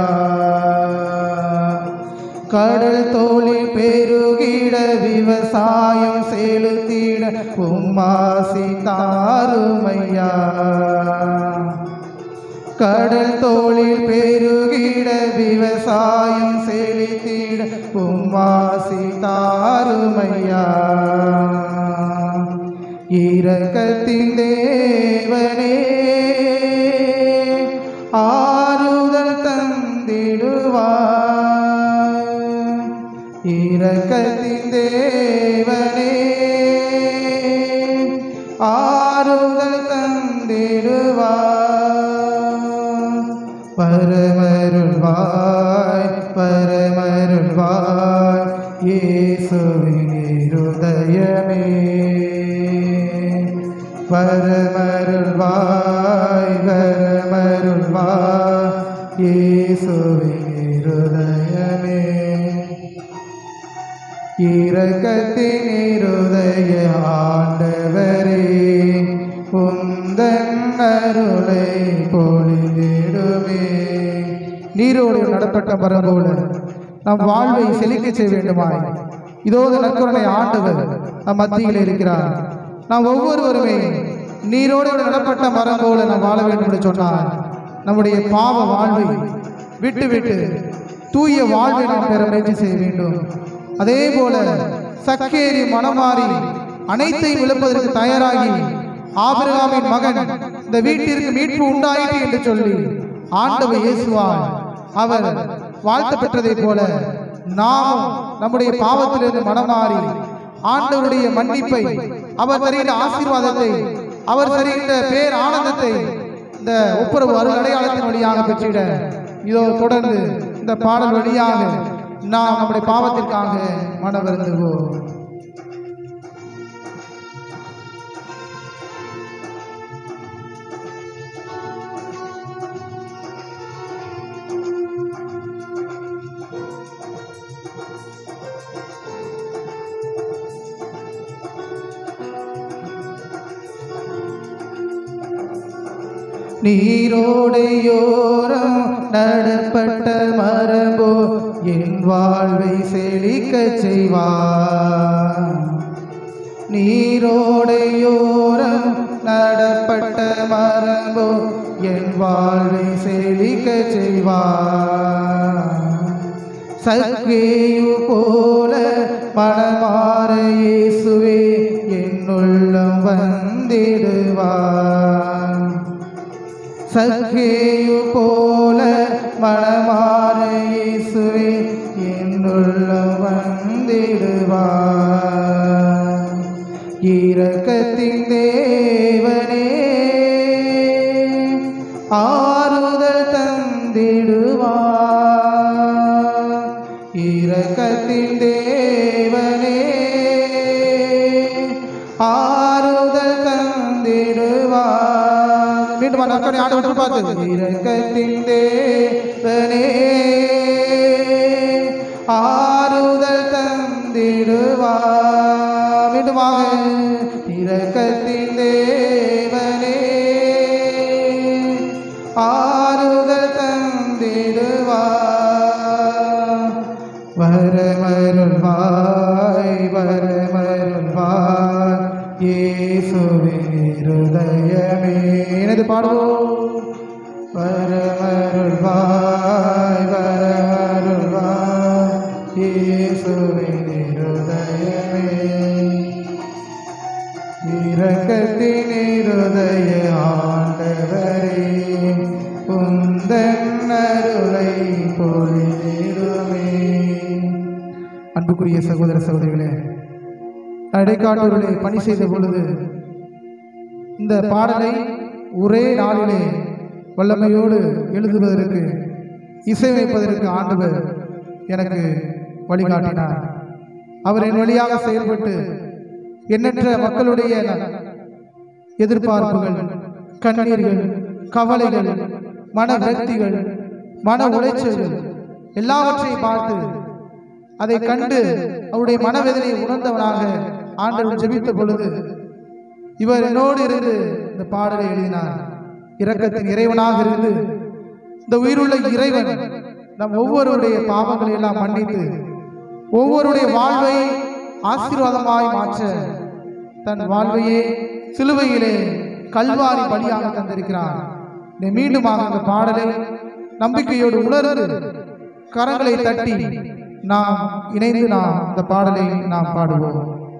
கடல் தோளில் பெருகிட விவசாயம் செலுத்திட உம்மாசி தாருமையா கடல் தோளில் பெருகிட விவசாயம் செலுத்திட உம்மாசி தாருமையா இரக்கத்தின் தேவனே ஆறுதல் தந்திடுவார் இரக்கத்தின் தேவனே ஆறுதல் தந்திடுவார் பரமருள்வாய் பரமருள்வாய் இயேசுவின் இருதயமே பரமருள்வாய் பரமருள்வாய் இயேசுவின் இருதயமே இரக்கத்தின் இருதய ஆண்டவரே உந்தன் அருளை பொழிந்திடுமே நீரோடு நடப்பட்ட மரம் போல நம் வாழ்வை செழிக்க செய்ய வேண்டுமாய் இதோ நற்கருணை ஆண்டவர் நம் மத்தியில் இருக்கிறார் நாம் ஒவ்வொருவருமே நீரோடு நடப்பட்ட மரம் போல நாம் வாழ வேண்டும் என்று சொன்னார் நம்முடைய பாவ வாழ்வை விட்டு விட்டு தூய வாழ்வை நாம் பெற முயற்சி செய்ய வேண்டும் அதே போல சக்கேரி மனமாறி அனைத்தையும் இழப்பதற்கு தயாராகி ஆபிரகாமின் மகன் இந்த வீட்டிற்கு மீட்பு உண்டாயிற்று என்று சொல்லி ஆண்டவர் இயேசுவார் அவர் வாழ்த்து பெற்றதைப் போல நாம் நம்முடைய பாவத்திலிருந்து மனமாறி ஆண்டவருடைய மன்னிப்பை அவர் தருகின்ற ஆசீர்வாதத்தை அவர் தருகின்ற பேர் ஆனந்தத்தை இந்த ஒப்புரவு அருள் அடையாளத்தின் வழியாக பெற்றிட இதோ தொடர்ந்து இந்த பாடல் வழியாக நாம் நம்முடைய பாவத்திற்காக மனவருந்துவோம் நீரோடையோரம் நடப்பட்ட மரபோ என் வாழ்வை செழிக்கச் செய்வார் நீரோடையோரம் நடப்பட்ட மரபோ என் வாழ்வை செழிக்கச் செய்வார் சக்கேயு போல மனமாற இயேசுவே என்னுள்ளம் வந்திடுவார் சக்கேயு போல மனமாற இயேசுவே என்னுள்ளம் வந்திடுவார் இரக்கத்தின் தேவனே ஆறுதல் தந்திடுவார் இரக்கத்தின் தேவனே ஆறுதல் தந்திடுவார் மீண்டும் அந்த அக்கறை ஆண்டு விட்டு பார்த்து இரக்கத்தின் தேவனே ஆறுதல் தந்திடுவார் மீண்டுமாக இரக்கத்தின் தேவனே ஆறுதல் தந்திடுவார் வரமருள்வாய் வரமருள்வாய் இயேசுவின் இருதயமே எனது பாடுவோம் வரமருள்வாய் வரமருள்வாய் இயேசுவின் இருதயமே இரக்கத்தின் இருதய ஆண்டவரே உந்தன் அருளை பொழிந்திடுமே அன்புக்குரிய சகோதர சகோதரிகளே அடைக்காட்டூரிலே பணி செய்த பொழுது இந்த பாடலை ஒரே நாளிலே வல்லமையோடு எழுதுவதற்கு இசையமைப்பதற்கு ஆண்டவர் எனக்கு வழிகாட்டினார் அவர் என் வழியாக செயல்பட்டு எண்ணற்ற மக்களுடைய எதிர்பார்ப்புகள் கண்ணீர்கள் கவலைகள் மன விரக்திகள் மன உளைச்சல்கள் எல்லாவற்றையும் பார்த்து அதை கண்டு அவருடைய மனவேதனையை உணர்ந்தவனாக ஆண்டவர் ஜெபித்த பொழுது இவர் என்னோடு இருந்து இந்த பாடலை எழுதினார் இரக்கத்தின் இறைவனாக இருந்து இந்த உயிருள்ள இறைவன் நம் ஒவ்வொருவருடைய பாவங்களை எல்லாம் மன்னித்து ஒவ்வொருடைய வாழ்வை ஆசீர்வாதமாய் மாற்ற தன் வாழ்வையே சிலுவையிலே கல்வாரி பலியாக தந்திருக்கிறார் இதை மீண்டுமாக அந்த பாடலை நம்பிக்கையோடு உணர்ந்து கரங்களை தட்டி நாம் இணைந்து நாம் இந்த பாடலை நாம் பாடுவோம்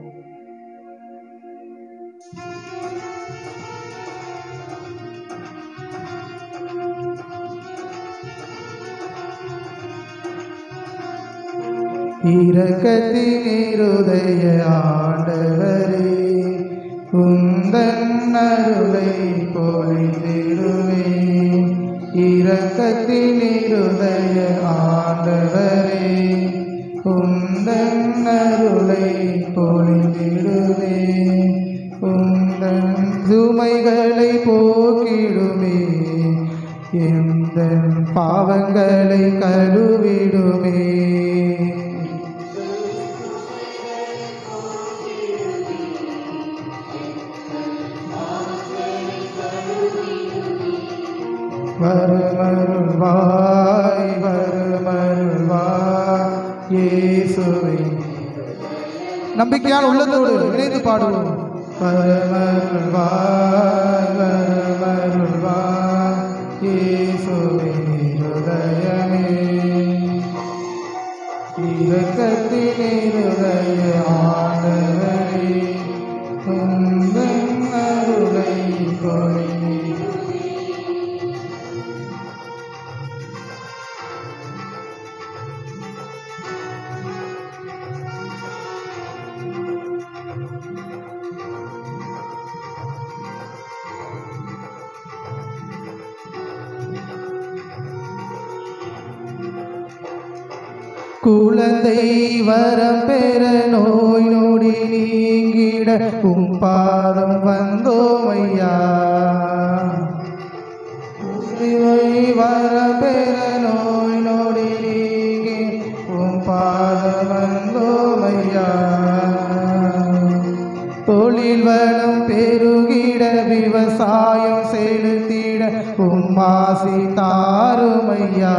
இரக்கத்தின் இருதய ஆண்டவரே உந்தன் அருளை பொழிந்திடுவே இரக்கத்தின் இருதய ஆண்டவரே உந்தன் அருளை பொழிந்திடுவே உந்தன் சுமைகளை போக்கிடுமே எந்த பாவங்களை கழுவிடுமே வருமருள்வாய் வருமருள்வாய் இயேசுவே நம்பிக்கையான உள்ளத்தோடு இணைந்து பாடுவோம் வருமருள்வாய் வருமருள்வாய் இயேசுவே இருதயமே இரக்கத்தின் இருதய ஆண்டவரே உந்தன் அருளை பொழிந்தீர் குழந்தை வரம் பெற நோய் நொடி நீங்கிட உம் பாதம் வந்தோம் ஐயா சிவை வரம் பெற நோய் நொடி நீங்கி உம் பாதம் வந்தோம் ஐயா தொழில் வளம் பெருகிட விவசாயம் செலுத்திட உம்மாசி தாருமையா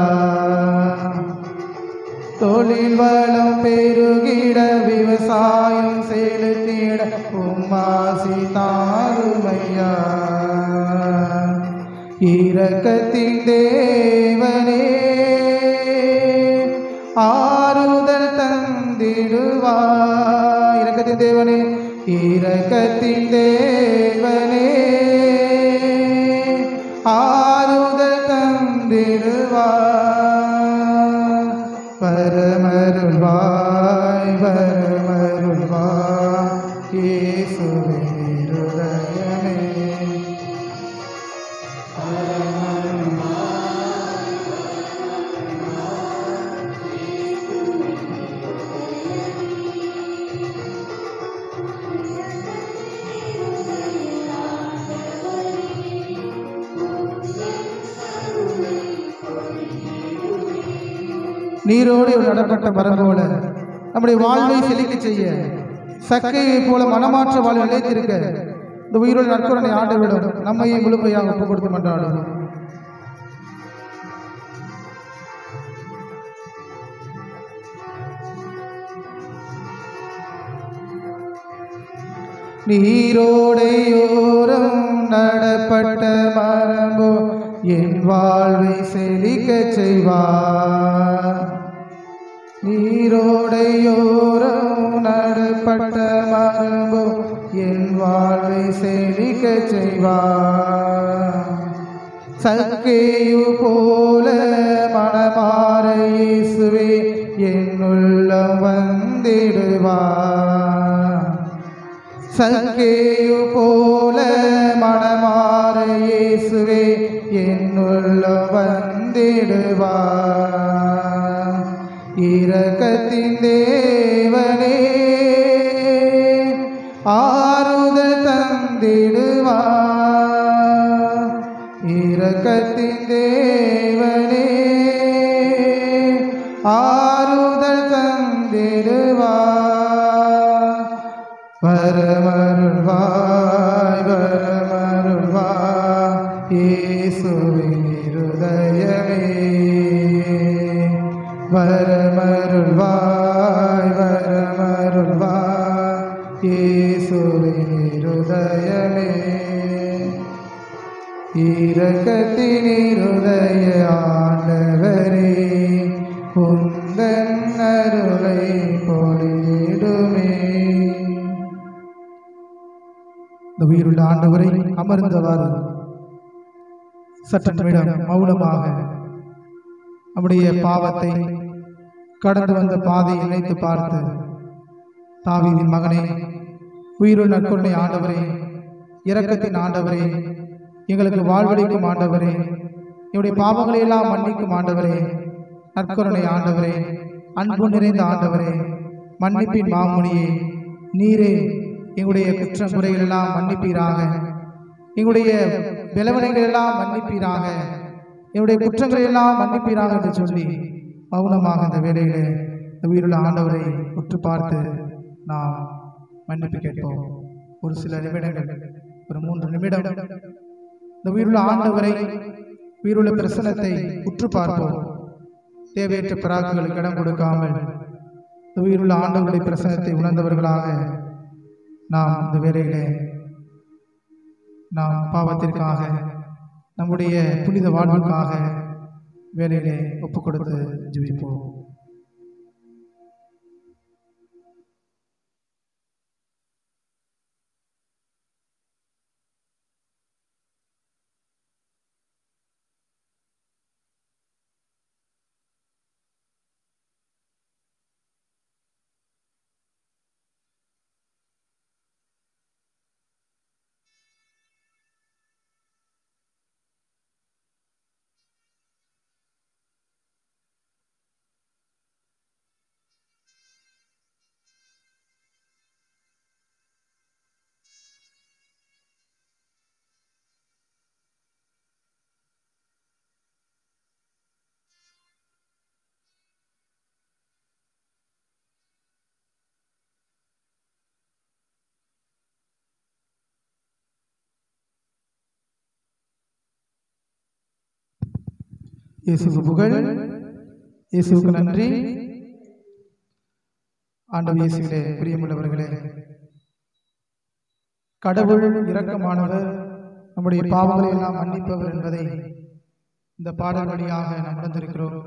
தொழில் வளம் பெருகிட விவசாயம் செலுத்திட உம்மாசி தாருமையா இரக்கத்தின் தேவனே ஆறுதல் தந்திடுவாய் இரக்கத்தின் தேவனே இரக்கத்தின் தேவனே ஆறுதல் தந்திடுவாய் பரமருள்வாய் பரமருள்வாய் இயேசுவின் இருதயமே நீரோடு ஒரு நடப்பட்ட மரம் போல நம்முடைய வாழ்வை செழிக்க செய்ய சக்கையை போல மனமாற்ற வாழ்வை நிலைத்திருக்க இந்த உயிரோடு நற்கரணை ஆண்டவிடம் நம்மையே முழுமையாக ஒப்பு கொடுத்து மன்றாடும் நீரோடையோரம் நடப்பட்ட மரம்போ என் வாழ்வை செழிக்கச் செய்வார் நீரோடையோரம் நடப்பட்ட மரம்போ என் வாழ்வை செழிக்கச் செய்வார் சக்கேயு போல மனமாற இயேசுவே என்னுள்ளம் வந்திடுவார் சக்கேயு போல மனமாற இயேசுவே என்னுள்ள வந்திடுவார் இரக்கத்தின் தேவனே ஆறுதல் தந்திடுவார் இரக்கத்தின் தேவனே ஆறுதல் தந்திடுவார் வரமருள்வாய் வரமருள்வாய் இயேசுவின் இருதயமே வரமருள்வாய் வரமருள்வாய் இயேசுவின் இருதயமே இரக்கத்தின் இருதய ஆண்டவரே உந்தன் அருளை பொழியிடுமே இந்த உயிருள்ள ஆண்டவரை அமர்ந்தவாறு சற்று நிமிடம் மௌனமாக நம்முடைய பாவத்தை கடந்து வந்த பாதையை நினைத்து பார்த்து தாவீதின் மகனே உயிருள்ள நற்கொள்ளை ஆண்டவரே இரக்கத்தின் ஆண்டவரே எங்களுக்கு வாழ்வளிக்கும் ஆண்டவரே என்னுடைய பாவங்களை எல்லாம் மன்னிக்கும் ஆண்டவரே நற்கருணை ஆண்டவரே அன்பு நிறைந்த ஆண்டவரே மன்னிப்பின் மாமுனியே நீரே எங்களுடைய குற்ற குறைகள் எல்லாம் மன்னிப்பீராக எங்களுடைய விளவனைகள் எல்லாம் மன்னிப்பீராக என்னுடைய குற்றங்களை எல்லாம் மன்னிப்பீராக என்று சொல்லி மௌனமாக இந்த வேளையிலே இந்த உயிருள்ள ஆண்டவரை உற்று பார்த்து நாம் மன்னிப்பு கேட்போம் ஒரு சில நிமிடங்கள் ஒரு மூன்று நிமிடம் இந்த உயிருள்ள ஆண்டவரை உயிருள்ள பிரசனத்தை உற்று பார்ப்போம் தேவையற்ற பிராக்குகளுக்கு இடம் கொடுக்காமல் இந்த உயிருள்ள ஆண்டவருடைய பிரசனத்தை உணர்ந்தவர்களாக நாம் இந்த வேலையிலே நாம் பாவத்திற்காக நம்முடைய புனித வாழ்வுக்காக வேலையிலே ஒப்புக் கொடுத்து ஜெபிப்போம் இயேசுக்கு புகழ் இயேசுவுக்கு நன்றி ஆண்டவர் இயேசுவிலே பிரியமுள்ளவர்களே கடவுள் இரக்கமானவர் நம்முடைய பாவங்களை எல்லாம் மன்னிப்பவர் என்பதை இந்த பாடல் வழியாக நாம் உணர்ந்திருக்கிறோம்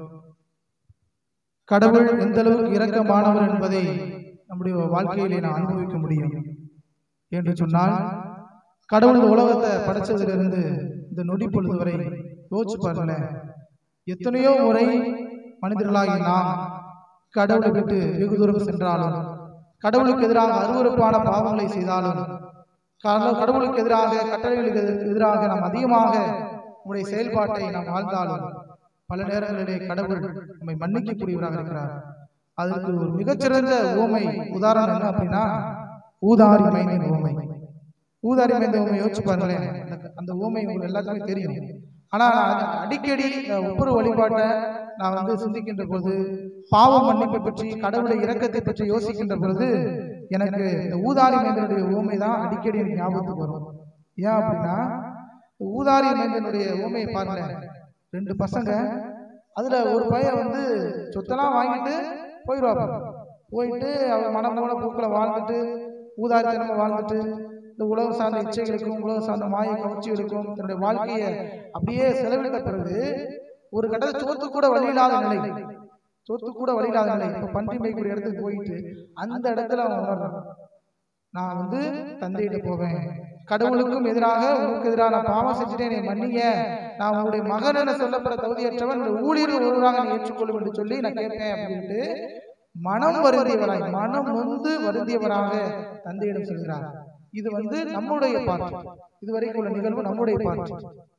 கடவுள் எந்த அளவுக்கு இரக்கமானவர் என்பதை நம்முடைய வாழ்க்கையிலே நாம் அனுபவிக்க முடியும் என்று சொன்னால் கடவுள் இந்த உலகத்தை படைச்சதிலிருந்து இந்த நொடி பொழுது வரை யோசிச்சு பாருங்களேன் எத்தனையோ முறை மனிதர்களாகி நாம் கடவுளை விட்டு வெகு தூரம் சென்றாலும் கடவுளுக்கு எதிராக அருவருப்பான பாவங்களை செய்தாலும் கடவுள் கடவுளுக்கு எதிராக கட்டளைகளுக்கு எதிர்- எதிராக நாம் அதிகமாக நம்முடைய செயல்பாட்டை நாம் வாழ்ந்தாலும் பல நேரங்களிலே கடவுள் நம்மை மன்னிக்கக்கூடியவராக இருக்கிறார் அதற்கு ஒரு மிகச்சிறந்த ஓமை உதாரணம் என்ன அப்படின்னா ஊதாரி மைந்தின் ஓமை ஊதாரி மைந்த ஓமை யோசிச்சு பாருங்களேன் அந்த- அந்த ஓமை உங்களுக்கு எல்லாத்துக்குமே தெரியும் ஆனா நான் அடிக்கடி இந்த ஒவ்வொரு வழிபாட்டை நான் வந்து சிந்திக்கின்ற பொழுது பாவ மன்னிப்பை பற்றி கடவுளுடைய இரக்கத்தை பற்றி யோசிக்கின்ற பொழுது எனக்கு இந்த ஊதாரி மைந்தனுடைய ஓமை தான் அடிக்கடி எனக்கு ஞாபகத்துக்கு வரும் ஏன் அப்படின்னா இந்த ஊதாரி மைந்தனுடைய ஓமையை பாருங்களேன் ரெண்டு பசங்க அதுல ஒரு பையன் வந்து சொத்தெல்லாம் வாங்கிட்டு போயிடுவாங்க போயிட்டு அவன் மனம் போல பூக்களை வாழ்ந்துட்டு ஊதாரித்தனமா வாழ்ந்துட்டு இந்த உலகம் சார்ந்த இச்சைகளுக்கும் உலகம் சார்ந்த மாய கவர்ச்சிகளுக்கும் தன்னுடைய வாழ்க்கையை அப்படியே செலவிட்ட பிறகு ஒரு கட்டத்தில் சோத்து கூட வழி இல்லாத நிலை சொத்து கூட வழி இல்லாத நிலை இப்ப பன்றி மேய்க்கூடிய இடத்துக்கு போயிட்டு அந்த இடத்துல அவன் உணர்றான் நான் வந்து தந்தையிட்ட போவேன் கடவுளுக்கும் எதிராக உனக்கு எதிராக நான் பாவம் செஞ்சுட்டேன் என்னை மன்னிங்க நான் உங்களுடைய மகன் என சொல்லப்பட தகுதியற்றவன் உங்களுடைய ஊழியர்கள் ஒருவராக நீ ஏற்றுக்கொள்ளும் என்று சொல்லி நான் கேட்பேன் அப்படின்ட்டு மனம் வருந்தியவராய் மனம் நொந்து வருந்தியவராக தந்தையிடம் சொல்கிறார் இது வந்து நம்முடைய பாட்டு இதுவரைக்கும் உள்ள நிகழ்வு நம்முடைய பாட்டு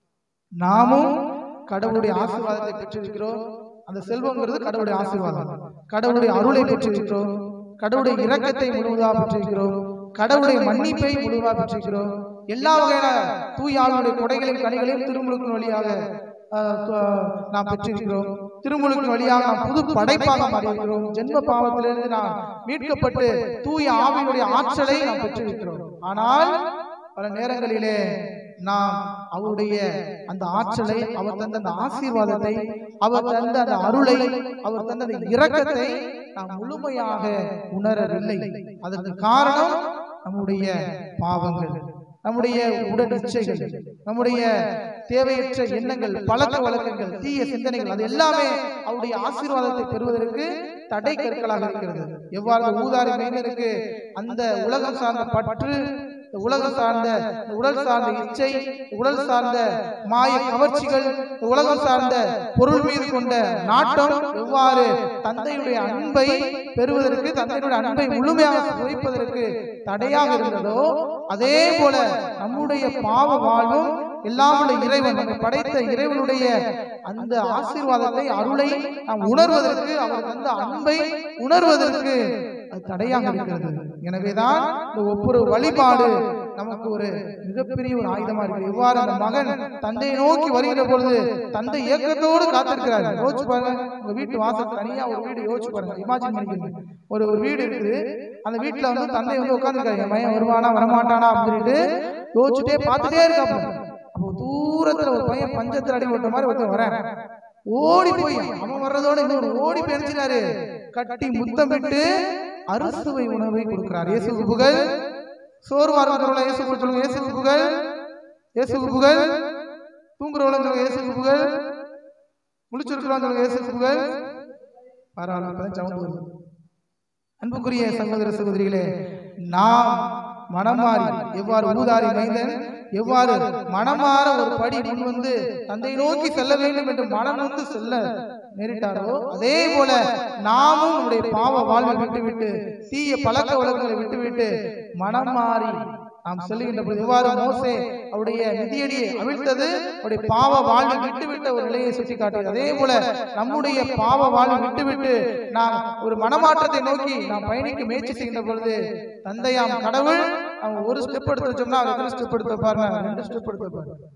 நாமும் கடவுளுடைய ஆசீர்வாதத்தை பெற்றிருக்கிறோம் அந்த செல்வங்கிறது கடவுளுடைய ஆசீர்வாதம் கடவுளுடைய அருளை பெற்றிருக்கிறோம் கடவுளுடைய இரக்கத்தை முழுவதாக பெற்றிருக்கிறோம் கடவுளுடைய மன்னிப்பை முழுவதாக பெற்றிருக்கிறோம் எல்லா வகையான தூய ஆளுடைய கொடைகளையும் கனிகளையும் திருமுழுக்கின் வழியாக ஆஹ், து- நாம் பெற்றிருக்கிறோம் திருமுழுக்கின் வழியாக நாம் புது படைப்பாக மாறியிருக்கிறோம் ஜென்ம பாவத்திலிருந்து நாம் மீட்கப்பட்டு தூய ஆவியினுடைய ஆற்றலை நாம் பெற்றிருக்கிறோம் ஆனால் பல நேரங்களிலே நாம் அவருடைய அந்த ஆற்றலை அவர் தந்த அந்த ஆசீர்வாதத்தை அவர் தந்த அந்த அருளை அவர் தந்த அந்த இரக்கத்தை நாம் முழுமையாக உணரவில்லை அதற்கு காரணம் நம்முடைய பாவங்கள் நம்முடைய உடல் இச்சைகள் நம்முடைய தேவையற்ற எண்ணங்கள் பழக்க வழக்கங்கள் தீய சிந்தனைகள் அது எல்லாமே அவருடைய ஆசீர்வாதத்தை பெறுவதற்கு தடை கற்களாக இருக்கிறது எவ்வாறு அந்த ஊதாரி மைந்தனுக்கு அந்த உலகம் சார்ந்த பற்று இந்த உலகம் சார்ந்த இந்த உடல் சார்ந்த இச்சை உடல் சார்ந்த மாய கவர்ச்சிகள் இந்த உலகம் சார்ந்த பொருள் மீது கொண்ட நாட்டம் எவ்வாறு தந்தையுடைய அன்பை பெறுவதற்கு தந்தையுடைய அன்பை முழுமையாக சுவைப்பதற்கு தடையாக இருந்ததோ அதே போல நம்முடைய பாவ வாழ்வும் எல்லாமுள்ள இறைவன் நம்மை படைத்த இறைவனுடைய அந்த ஆசீர்வாதத்தை அருளை நாம் உணர்வதற்கு அவர் தந்த அன்பை உணர்வதற்கு அது தடையாக இருக்கிறது எனவேதான் இந்த ஒவ்வொரு வழிபாடு நமக்கு ஒரு மிகப்பெரிய ஒரு ஆயுதமா இருக்கு எவ்வாறு அந்த மகன் தந்தையை நோக்கி வருகிற பொழுது தந்தை ஏக்கத்தோடு காத்திருக்கிறார் யோசிச்சு பாருங்க உங்க வீட்டு வாசல் தனியா ஒரு வீடு யோசிச்சு பாருங்க இமேஜின் பண்ணிக்கோங்க ஒரு ஒரு வீடு இருக்குது அந்த வீட்டுல வந்து தந்தை வந்து உட்காந்துருக்காரு என் பையன் வருவானா வரமாட்டானா அப்படின்ட்டு யோசிச்சுட்டே பார்த்துட்டே இருக்காங்க அப்போ தூரத்துல ஒரு பையன் பஞ்சத்துல அடி ஓட்ட மாதிரி ஒருத்தன் வரேன் ஓடி போய் அவன் வர்றதோட இன்னொரு ஓடி போய் நினைச்சிட்டாரு கட்டி முத்தமிட்டு அறுசுவை உணவை கொடுக்கிறார் இயேசு புகழ் சோர்வா இருக்கிறவங்கள இயேசு புகழ் சொல்லுங்க இயேசு புகழ் இயேசு புகழ் தூங்குறவங்கள சொல்லுங்க இயேசு புகழ் முழிச்சிருக்கிறவங்க சொல்லுங்க இயேசு புகழ் பரவாயில்ல இப்பதான் சவுண்ட் வருது அன்புக்குரிய சகோதர சகோதரிகளே நாம் மனமாறி எவ்வாறு ஊதாரி மைந்தன் எவ்வாறு மனமாற ஒரு படி முன் வந்து தந்தை நோக்கி செல்ல வேண்டும் என்று மனம் வந்து செல்ல நேரிட்டாரோ அதே போல நாமும் நம்முடைய பாவ வாழ்வை விட்டுவிட்டு தீய பழக்க வழக்கங்களை விட்டுவிட்டு மனம் மாறி நாம் செல்லுகின்ற பொழுது எவ்வாறு மோசே அவருடைய மிதியடியை அவிழ்த்தது அவருடைய பாவ வாழ்வை விட்டுவிட்ட ஒரு நிலையை சுட்டி காட்டியது அதே போல நம்முடைய பாவ வாழ்வை விட்டுவிட்டு நாம் ஒரு மனமாற்றத்தை நோக்கி நாம் பயணிக்க முயற்சி செய்கின்ற பொழுது தந்தையாம் கடவுள் அவன் ஒரு ஸ்டெப் எடுத்து வச்சோம்னா அவர் எத்தனை ஸ்டெப் எடுத்து பாருங்க ரெண்டு ஸ்டெப் எடுத்து வைப்பாரு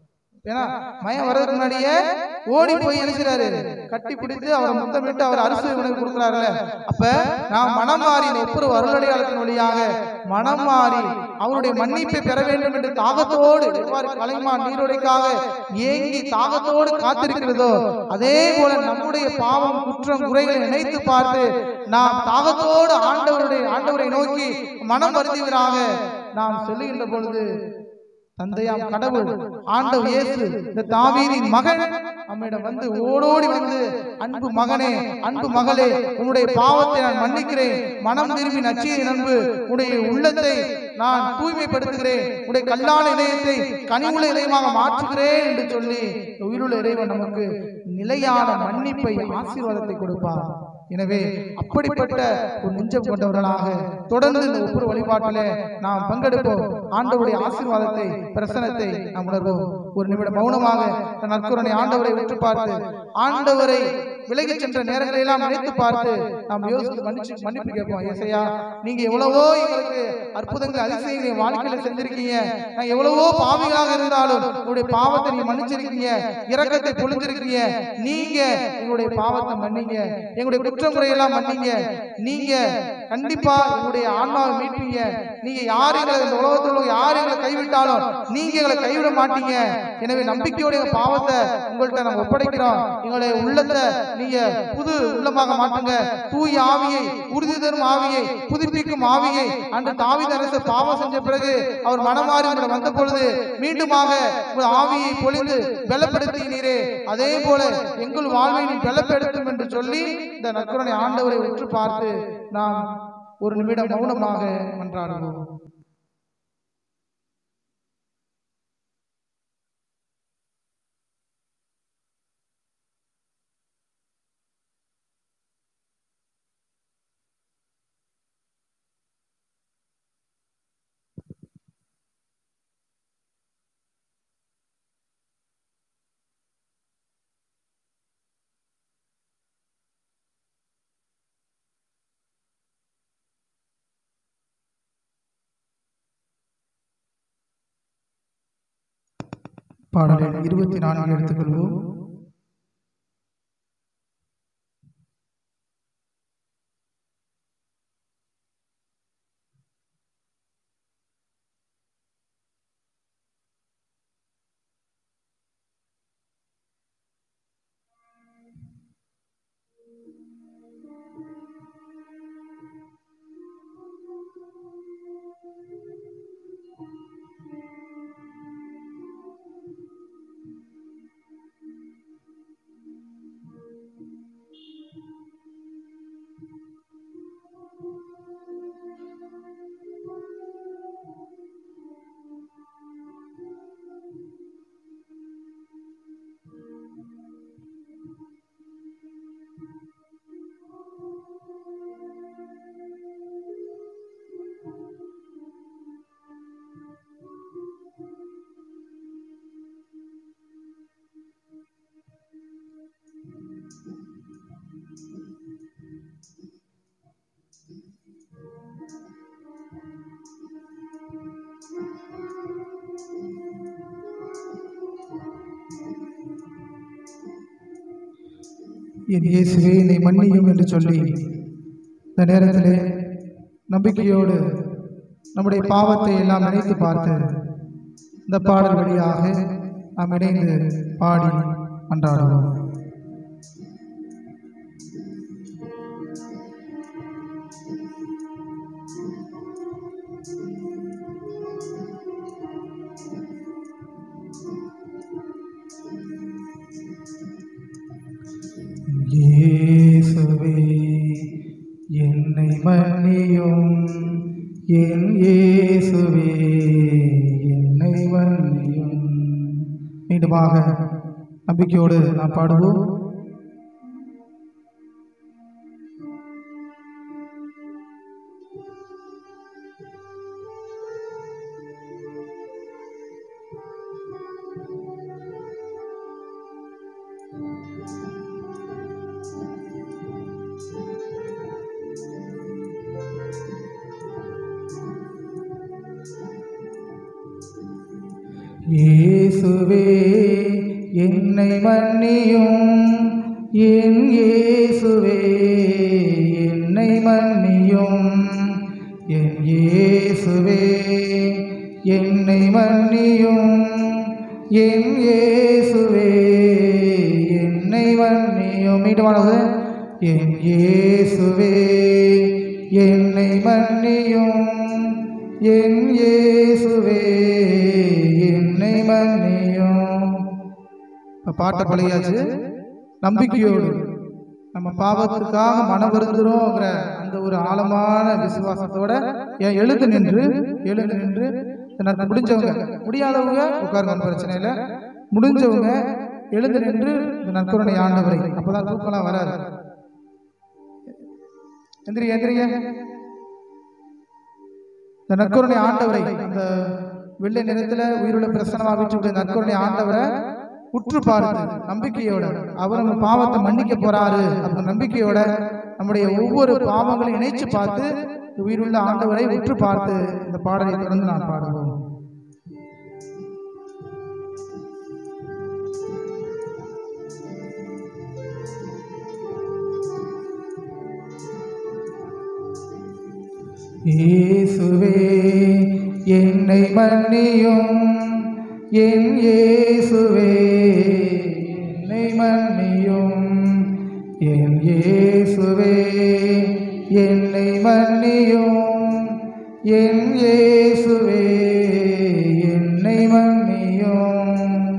ஏன்னா மயம் வர்றதுக்கு முன்னாடியே ஓடி போய் எழுக்கிறாரு கட்டி பிடித்து அவரை முத்தமிட்டு அவர் அரிசி உணவு கொடுக்குறாருல்ல அப்ப நாம் மனம் மாறி இந்த ஒப்புரவு அருளடையாளத்தின் வழியாக மனம் மாறி அவருடைய மன்னிப்பை பெற வேண்டும் என்று தாகத்தோடு எவ்வாறு கலைமான் நீரோடைக்காக ஏங்கி தாகத்தோடு காத்திருக்கிறதோ அதே போல நம்முடைய பாவம் குற்றம் குறைகளை நினைத்து பார்த்து நாம் தாகத்தோடு ஆண்டவருடைய ஆண்டவரை நோக்கி மனம் வருந்துவராக நாம் சொல்லுகின்ற பொழுது தந்தையாம் கடவுள் ஆண்டவர் இயேசு இந்த தாவீதின் மகன் நம்மிடம் வந்து ஓடோடி வந்து அன்பு மகனே அன்பு மகளே உன்னுடைய பாவத்தை நான் மன்னிக்கிறேன் மனம் திரும்பி நச்சியை நம்பு உன்னுடைய உள்ளத்தை நான் தூய்மைப்படுத்துகிறேன் உன்னுடைய கல்லான இதயத்தை கனிவுள்ள இதயமாக மாற்றுகிறேன் என்று சொல்லி இந்த உயிருள்ள இறைவன் நமக்கு நிலையான மன்னிப்பை ஆசீர்வாதத்தை கொடுப்பார் எனவே அப்படிப்பட்ட ஒரு நெஞ்சம் கொண்டவர்களாக தொடர்ந்து இந்த ஒவ்வொரு வழிபாட்டிலே நாம் பங்கெடுப்போம் ஆண்டவருடைய ஆசீர்வாதத்தை பிரசனத்தை நாம் உணர்வோம் ஒரு நிமிடம் மௌனமாக இந்த நற்குறனை ஆண்டவரை உற்று பார்த்து ஆண்டவரை விலகிச் சென்ற நேரங்களை எல்லாம் நினைத்து பார்த்து நாம் யோசித்து மன்னிச்சு மன்னிப்பு கேட்போம் ஏசையா நீங்க எவ்வளவோ எங்களுக்கு அற்புதங்கள் அதிசயங்களை என் வாழ்க்கையில செஞ்சிருக்கீங்க நான் எவ்வளவோ பாவிகளாக இருந்தாலும் உங்களுடைய பாவத்தை நீங்க மன்னிச்சிருக்கீங்க இரக்கத்தை பொழிஞ்சிருக்கீங்க நீங்க எங்களுடைய பாவத்தை மன்னிங்க எங்களுடைய குற்றம் குறையெல்லாம் மன்னிங்க நீங்க கண்டிப்பா எங்களுடைய ஆன்மாவை மீட்பீங்க நீங்க யார் எங்களை இந்த உலகத்தில் உள்ள யார் எங்களை கைவிட்டாலும் நீங்க எங்களை கைவிட மாட்டீங்க எனவே நம்பிக்கையோட எங்க பாவத்தை உங்கள்கிட்ட நாங்க ஒப்படைக்கிறோம் எங்களுடைய உள்ளத்தை நீங்க புது உள்ளமாக மாற்றுங்க தூய் ஆவியை உறுதி தரும் ஆவியை புதுப்பிக்கும் ஆவியை அன்று தாவீது அரசர் பாவம் செஞ்ச பிறகு அவர் மனமாறி உங்களை வந்த பொழுது மீண்டுமாக உங்கள் ஆவியை பொழிந்து பலப்படுத்தினீரே அதே போல எங்கள் வாழ்வை நீ பலப்படுத்தும் என்று சொல்லி இந்த நற்கருணை ஆண்டவரை உற்று பார்த்து நாம் ஒரு நிமிடம் மௌனமாக மன்றாடுவோம் பாடலில் இருபத்தி நான்கு எடுத்துக்கொள்வோம் என் இயேசுவே என்னை மன்னியும் என்று சொல்லி இந்த நேரத்திலே நம்பிக்கையோடு நம்முடைய பாவத்தை எல்லாம் நினைத்து பார்த்து இந்த பாடல் வழியாக நாம் இணைந்து பாடி மன்றாடுவோம் இயேசுவே என்னை மன்னியும் என் இயேசுவே என்னை மன்னியும் மீண்டுமாக நம்பிக்கையோடு நாம் பாடுவோம் இயேசுவே என்னை மன்னியும் என் இயேசுவே என்னை மன்னியும் என் இயேசுவே என்னை மன்னியும் என் இயேசுவே என்னை மன்னியும் மீண்டுமானது என் இயேசுவே என்னை மன்னியும் என் இயேசுவே என்னை மன்னியும் இப்போ பாட்டை பழகியாச்சு நம்பிக்கையோடு நம்ம பாவத்துக்காக மனம் வருந்துறோங்கிற அந்த ஒரு ஆழமான விசுவாசத்தோட ஏன் எழுந்து நின்று எழுந்து நின்று எனக்கு முடிஞ்சவங்க முடியாதவங்க உட்காருங்க ஒண்ணும் பிரச்சனை இல்லை முடிஞ்சவங்க எழுந்து நின்று இந்த நற்கருணை ஆண்டவரை அப்பதான் தூக்கலாம் வராது எந்திரி எந்திரிங்க இந்த நற்கருணை ஆண்டவரை அந்த வெள்ளை நிறத்துல உயிருள்ள பிரசனமாக வீட்டுடைய நற்கருணை ஆண்டவரை உற்று பார்த்து நம்பிக்கையோட அவர் நம்ம பாவத்தை மன்னிக்க போறாரு அந்த நம்பிக்கையோட நம்முடைய ஒவ்வொரு பாவங்களையும் இணைச்சு பார்த்து இந்த உயிருள்ள ஆண்டவரை உற்று பார்த்து இந்த பாடலை தொடர்ந்து நான் பாடுவோம் இயேசுவே என்னை மன்னியும் என் இயேசுவே என்னை மன்னியும் என் இயேசுவே என்னை மன்னியும் என் இயேசுவே என்னை மன்னியும்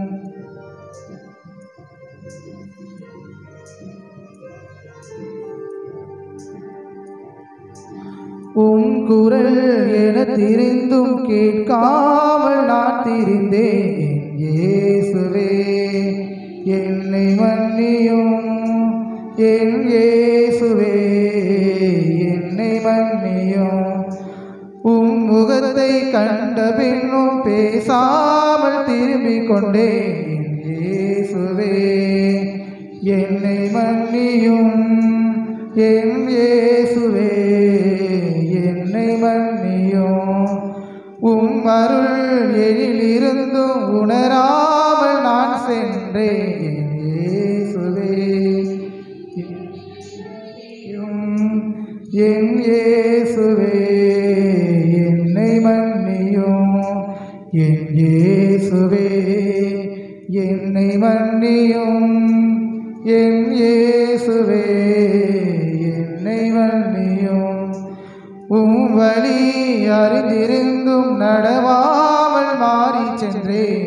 உம் குரல் என திரிந்தும் கேட்காமல் நான் திரிந்தேன் இயேசுவே என்னை மன்னியும் என் இயேசுவே என்னை மன்னியும் உம் முகத்தை கண்ட பின்னும் பேசாமல் திரும்பிக் கொண்டேன் இயேசுவே என்னை மன்னியும் என் இயேசுவே என்னை மன்னியும் உம் அருள் எழிலிருந்தும் உணராமல் நான் சென்றேன் என் இயேசுவே என் இயேசுவே என்னை மன்னியும் என் இயேசுவே என்னை மன்னியும் என் இயேசுவே என்னை மன்னியும் உம் வழி அறிந்திருந்தும் நடவாமல் மாறி சென்றேன்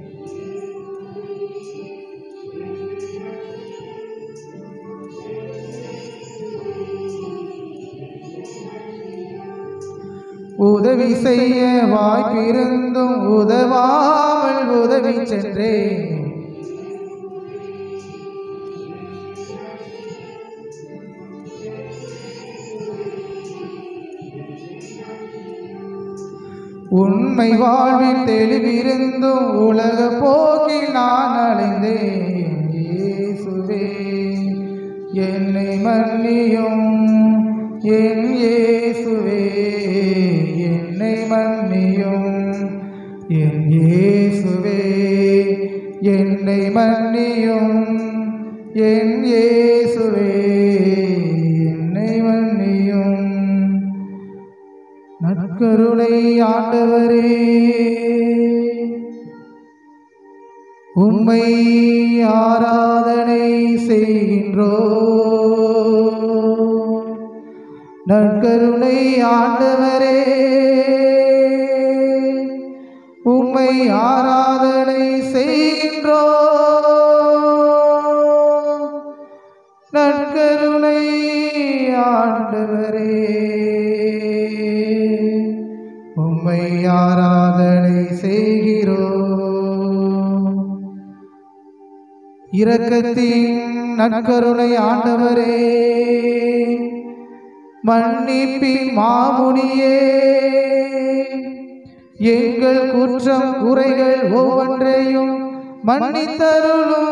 உதவி செய்ய வாய்ப்பிருந்தும் உதவாமல் உதவி சென்றேன் உண்மை வாழ்வில் தெளிவிருந்தும் உலக போக்கில் நான் அலைந்தேன் இயேசுவே என்னை மன்னியும் என் இயேசுவே என்னை மன்னியும் என் இயேசுவே என்னை மன்னியும் என் இயேசுவே என்னை மன்னியும் நற்கருணை ஆண்டவரே உம்மை ஆராதனை செய்கின்றோ நற்கருணை ஆண்டவரே உம்மை ஆராதனை செய்கின்றோ நற்கருணை ஆண்டவரே உம்மை ஆராதனை செய்கிறோம் இரக்கத்தின் நற்கருணை ஆண்டவரே மன்னிப்பின் மாமுனியே எங்கள் குற்றம் குறைகள் ஒவ்வொன்றையும் மன்னித்தருளும்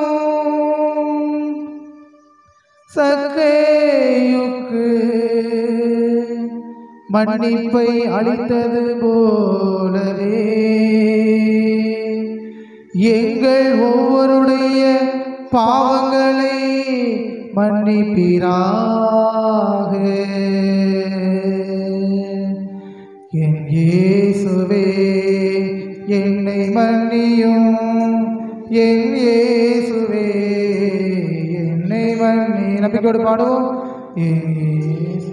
சக்கேயுக்கு மன்னிப்பை அளித்தது போலவே எங்கள் ஒவ்வொருடைய பாவங்களை மன்னிப்பீராக என் இயேசுவே என்னை மன்னியும் என் இயேசுவே என்னை மன்னி நம்பிக்கையோடு பாடுவோம் என் இயேசு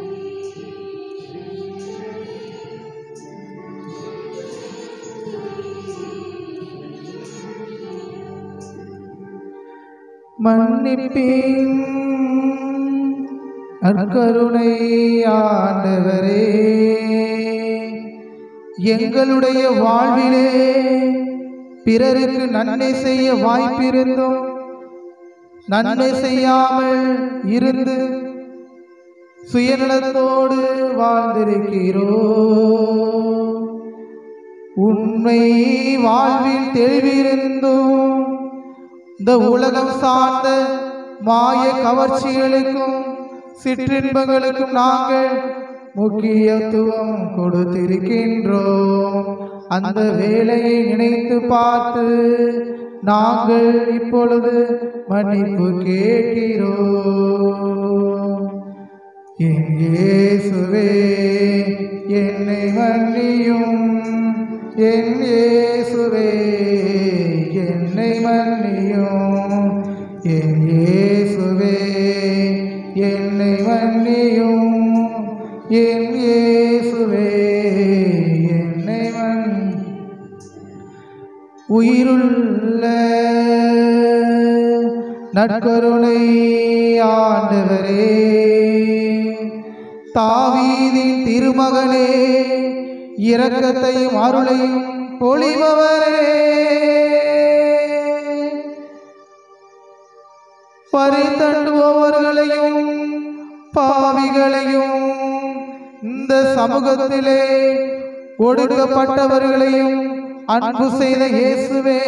மன்னிப்பின் நற்கருணை ஆண்டவரே எங்களுடைய வாழ்விலே பிறருக்கு நன்மை செய்ய வாய்ப்பிருந்தும் நன்மை செய்யாமல் இருந்து சுயநலத்தோடு வாழ்ந்திருக்கிறோம் உண்மை வாழ்வில் தெளிவிருந்தும் இந்த உலகம் சார்ந்த மாய கவர்ச்சிகளுக்கும் சிற்றின்பங்களுக்கும் நாங்கள் முக்கியத்துவம் கொடுத்திருக்கின்றோம் அந்த வேலையை நினைத்து பார்த்து நாங்கள் இப்பொழுது மன்னிப்பு கேட்கிறோம் என் இயேசுவே என்னை மன்னியும் என் இயேசுவே என்னை மன்னியும் என் இயேசுவே என்னை மன்னியும் என் இயேசுவே என்னை மன் உயிருள்ள நற்கருணை ஆண்டவரே தாவீதின் திருமகனே இரக்கத்தையும் அருளையும் பொழிபவரே பறித்தண்டுபவர்களையும் பாவிகளையும் இந்த சமூகத்திலே ஒடுக்கப்பட்டவர்களையும் அன்பு செய்த இயேசுவே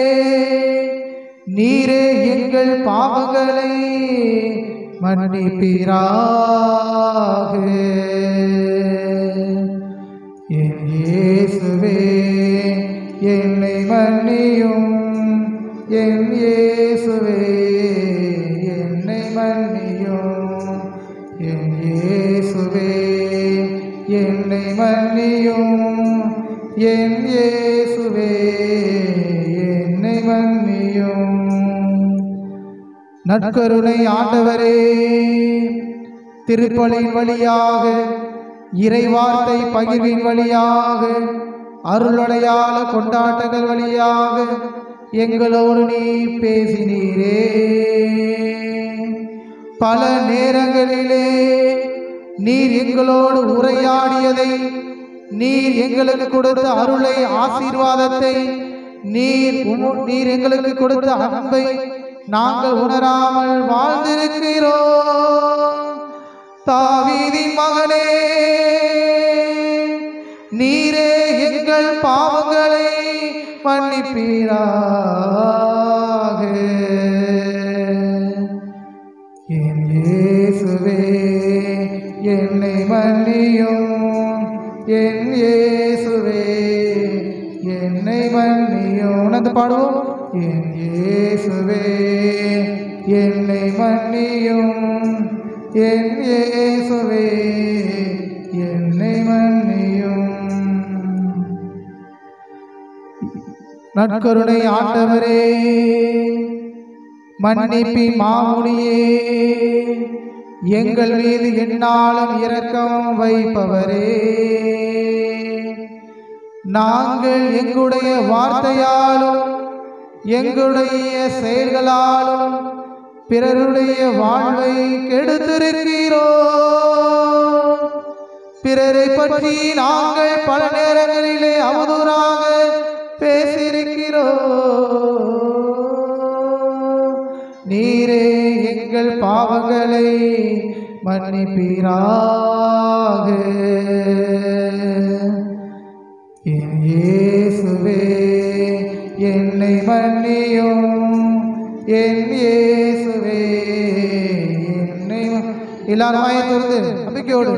நீரே எங்கள் பாவங்களை மன்னிப்பீராக என் இயேசுவே என்னை மன்னியும் என் இயேசுவே என்னை மன்னியும் என் இயேசுவே என்னை மன்னியும் என் இயேசுவே என்னை மன்னியும் நற்கருணை ஆண்டவரே திருப்பலின் வழியாக இறைவார்த்தை பகிர்வின் வழியாக அருளடையாள கொண்டாட்டங்கள் வழியாக எங்களோடு நீ பேசினீரே பல நேரங்களிலே நீர் எங்களோடு உரையாடியதை நீர் எங்களுக்கு கொடுத்த அருளை ஆசீர்வாதத்தை நீர் உம்- நீர் எங்களுக்கு கொடுத்த அன்பை நாங்கள் உணராமல் வாழ்ந்திருக்கிறோம் தாவீதின் மகனே நீரே எங்கள் பாவங்களை மன்னிப்பீராக என் இயேசுவே என்னை மன்னியும் என் இயேசுவே என்னை மன்னியும் உணர்ந்து பாடுவோம் என் இயேசுவே என்னை மன்னியும் என் இயேசுவே என்னை மன்னியும் நற்கருணை ஆண்டவரே மன்னிப்பி மாமுனியே எங்கள் மீது எந்நாளும் இரக்கம் வைப்பவரே நாங்கள் எங்களுடைய வார்த்தையாலும் எங்களுடைய செயல்களாலும் பிறருடைய வாழ்வை கெடுத்திருக்கிறோம் பிறரை பற்றி நாங்கள் பல நேரங்களிலே அவதூறாக பேசியிருக்கிறோம் நீரே எங்கள் பாவங்களை மன்னிப்பீராக என் இயேசுவே என்னை மன்னியும் என் இயேசுவே என்னை ம- எல்லாரும் வாயை திறந்து நம்பிக்கையோடு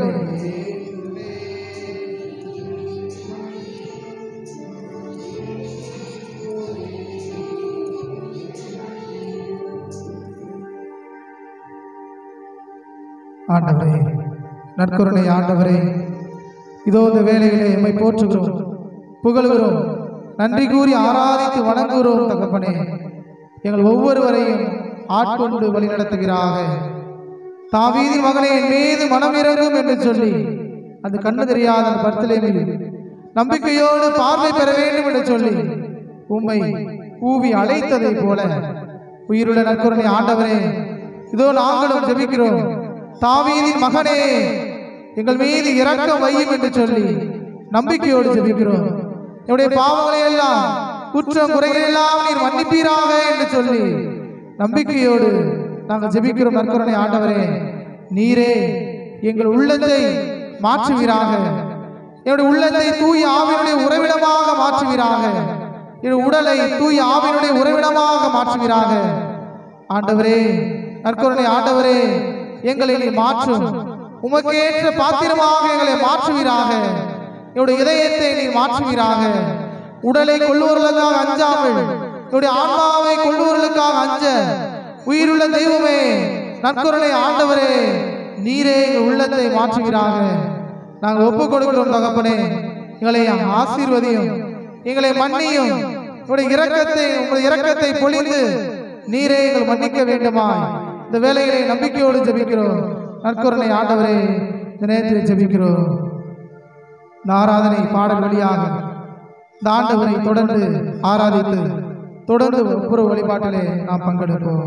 ஆண்டவரே நற்கருணை ஆண்டவரே இதோ இந்த வேலையிலே எம்மை போற்றுகிறோம் புகழுகிறோம் நன்றி கூறி ஆராதித்து வணங்குகிறோம் தகப்பனே எங்கள் ஒவ்வொருவரையும் ஆட்கொண்டு வழிநடத்துகிறாக தாவீதின் மகனே என் மீது மனம் இறங்கும் என்று சொல்லி அந்த கண்ணு தெரியாத அந்த பர்த்தலேமில் நம்பிக்கையோடு பார்வை பெற வேண்டும் என்று சொல்லி உம்மை கூவி அழைத்ததைப் போல உயிருள்ள நற்கருணை ஆண்டவரே இதோ நாங்களும் ஜெபிக்கிறோம் தாவீதின் மகனே எங்கள் மீது இரக்கம் வையும் என்று சொல்லி நம்பிக்கையோடு ஜெபிக்கிறோம் என்னுடைய பாவங்களை எல்லாம் குற்றம் குறைகள் எல்லாம் நீர் மன்னிப்பீராக என்று சொல்லி நம்பிக்கையோடு நாங்கள் ஜெபிக்கிறோம் நற்கருணை ஆண்டவரே நீரே எங்கள் உள்ளத்தை மாற்றுவீராக என்னுடைய உள்ளத்தை தூய் ஆவினுடைய உறைவிடமாக மாற்றுவீராக என் உடலை தூய் ஆவினுடைய உறைவிடமாக மாற்றுவீராக ஆண்டவரே நற்கருணை ஆண்டவரே எங்களை நீ மாற்றும் உமக்கேற்ற பாத்திரமாக எங்களை மாற்றுவீராக என்னுடைய இதயத்தை நீ மாற்றுவீராக உடலை கொள்ளுவர்களுக்காக அஞ்சாமல் என்னுடைய ஆன்மாவை கொள்ளுவர்களுக்காக அஞ்ச உயிருள்ள தெய்வமே நற்கருணை ஆண்டவரே நீரே எங்கள் உள்ளத்தை மாற்றுவீராக நாங்கள் ஒப்புக் கொடுக்கிறோம் தகப்பனே எங்களை ஆசீர்வதியும் எங்களை மன்னியும் உங்களுடைய இரக்கத்தை உங்களுடைய இரக்கத்தை பொழிந்து நீரே எங்கள் மன்னிக்க வேண்டுமாய் இந்த வேலைகளை நம்பிக்கையோடு ஜெபிக்கிறோம் நற்கருணை ஆண்டவரே இந்த நேரத்தில் ஜெபிக்கிறோம் இந்த ஆராதனை பாடல் வழியாக இந்த ஆண்டவரை தொடர்ந்து ஆராதித்து தொடர்ந்து ஒவ்வொரு வழிபாட்டிலே நாம் பங்கெடுப்போம்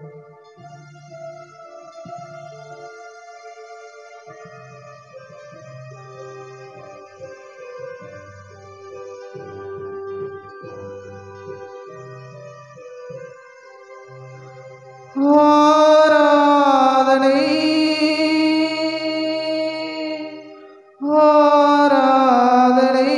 ஆராதனை ஆராதனை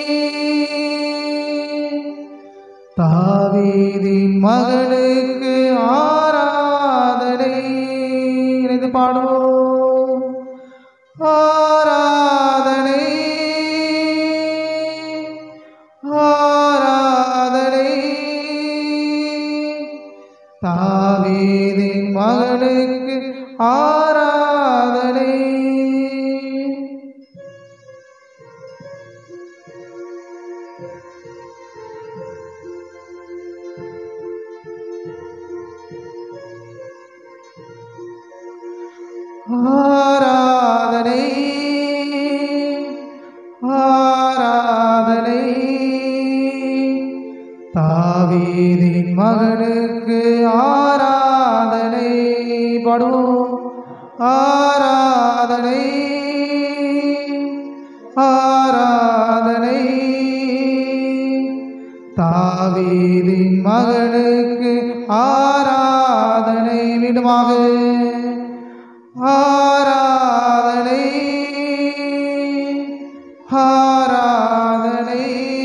தாவீதின் மகனுக்கு ஆராதனை இணைந்து பாடுவோம் ஆராதனை ஆராதனை தாவீதின் மகனுக்கு ஆராதனை ஆராதனை ஆராதனை தாவீதின் மகனுக்கு ஆராதனை பாடுவோம் ஆராதனை ஆராதனை தாவீதின் மகனுக்கு ஆராதனை மீண்டுமாக ஆராதனை ஆராதனை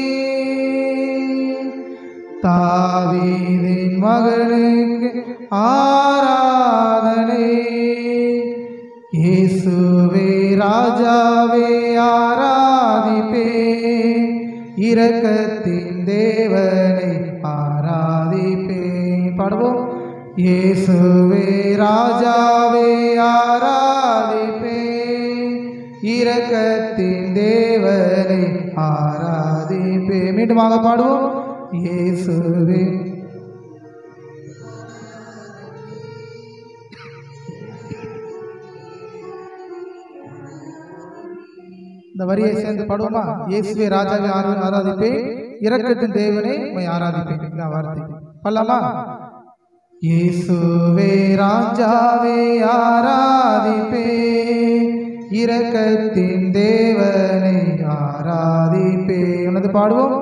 தாவீதின் மகனுக்கு ஆராதனை இயேசுவே ராஜாவே ஆராதிப்பே இரக்கத்தின் தேவனை ஆராதிப்பே பாடுவோம் இயேசுவே ராஜாவே ஆராதிப்பே இரக்கத்தின் தேவனை ஆராதிப்பே மீண்டுமாக பாடுவோம் இயேசுவே இந்த வரியை சேர்ந்து பாடுவோமா இயேசுவே ராஜாவை ஆரா- ஆராதிப்பேன் இரக்கத்தின் தேவனை உம்மை ஆராதிப்பேன் இந்த வார்த்தை பல்லாமா இயேசுவே ராஜாவே ஆராதிப்பே இரக்கத்தின் தேவனை ஆராதிப்பே உனது பாடுவோம்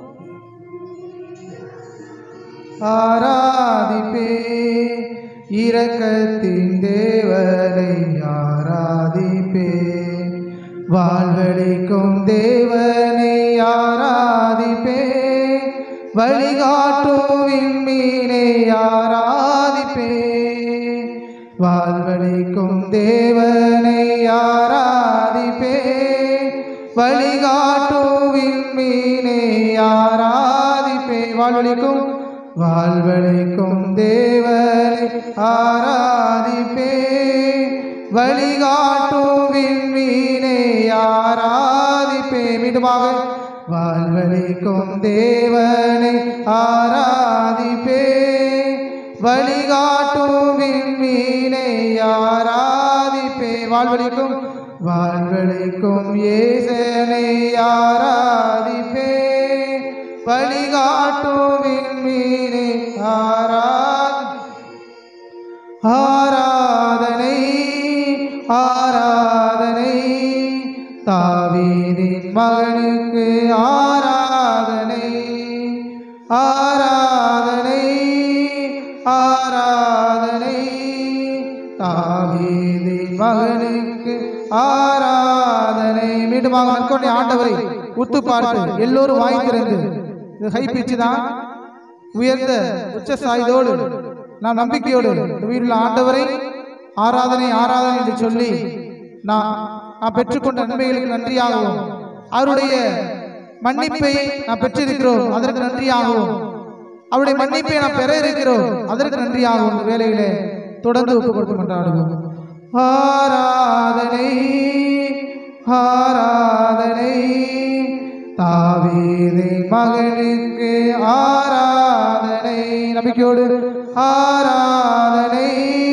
ஆராதிப்பே இரக்கத்தின் தேவனை ஆராதிப்பே வாழ்வழிக்கும் தேவனை ஆராதிப்பே வழிகாட்டும் விண்மீனை ஆராதிப்பே வாழ்வழிக்கும் தேவனை ஆராதிப்பே வழிகாட்டும் விண்மீனை ஆராதிப்பே வாழ்வழிக்கும் வாழ்வழிக்கும் தேவனை ஆராதிப்பே வழிகாட்டும் விண்மீனே ஆராதிப்பேன் மீண்டுமாக வாழ்வழிக்கும் தேவனை ஆராதிப்பே வழிகாட்டும் விண்மீனை ஆராதிப்பே வாழ்வழிக்கும் வாழ்வழிக்கும் ஏசனை ஆராதிப்பே வழிகாட்டும் விண்மீனை ஆராதி ஆராதனை ஆராதனை தாவீதின் மகனுக்கு ஆராதனை ஆராதனை ஆராதனை தாவீதின் மகனுக்கு ஆராதனை மீண்டுமாக நற்கொண்டை ஆண்டவரை உத்து பார்த்து எல்லோரும் வாய் திறந்து இது ஹை பிச்சு தான் உயர்ந்த உச்ச சாயுதோடு நாம் நம்பிக்கையோடு இந்த உயிருள்ள ஆண்டவரை ஆராதனை ஆராதனை என்று சொல்லி நான் நான் பெற்றுக்கொண்ட நன்மைகளுக்கு நன்றியாகவும் அவருடைய மன்னிப்பை நாம் பெற்றிருக்கிறோம் அதற்கு நன்றியாகவும் அவருடைய மன்னிப்பை நாம் பெற இருக்கிறோம் அதற்கு நன்றியாகவும் இந்த வேலையிலே தொடர்ந்து ஒப்பு கொடுத்து கொண்டாடுவோம் ஆராதனை ஆராதனை தாவீது மகனுக்கு ஆராதனை நம்பிக்கையோடு ஆராதனை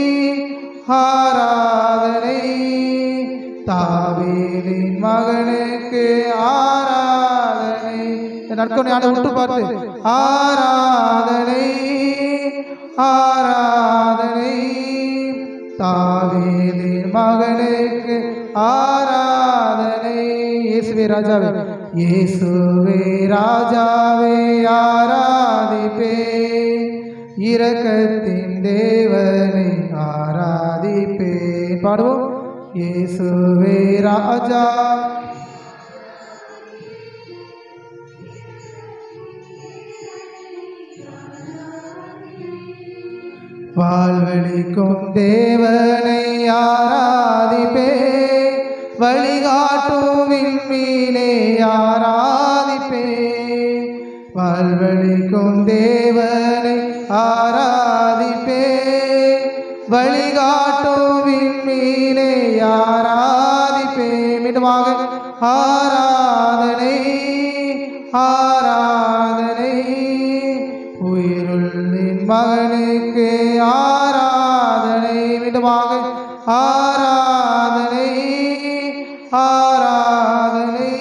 ஆராதனை தாவீதின் மகனுக்கு ஆராதனை நற்கொண்டை விட்டு பார்த்து ஆராதனை ஆராதனை தாவீதின் மகனுக்கு ஆராதனை இயேசுவே ராஜாவே இயேசுவே ராஜாவே ஆராதிப்பே இரக்கத்தின் தேவனை ஆராதிப்பே பாடுவோம் இயேசுவே ராஜா வாழ்வழிக்கும் தேவனை ஆராதிப்பே வழிகாட்டும் விண்மீனே ஆராதிப்பே வாழ்வழிக்கும் தேவனை ஆராதிப்பே வழிகாட்டும் விண்மீனே ஆராதிப்பே மீண்டுமாக ஆராதனை ஆராதனை உயிருள்ளின் மகனுக்கு ஆராதனை மீண்டுமாக ஆராதனை ஆராதனை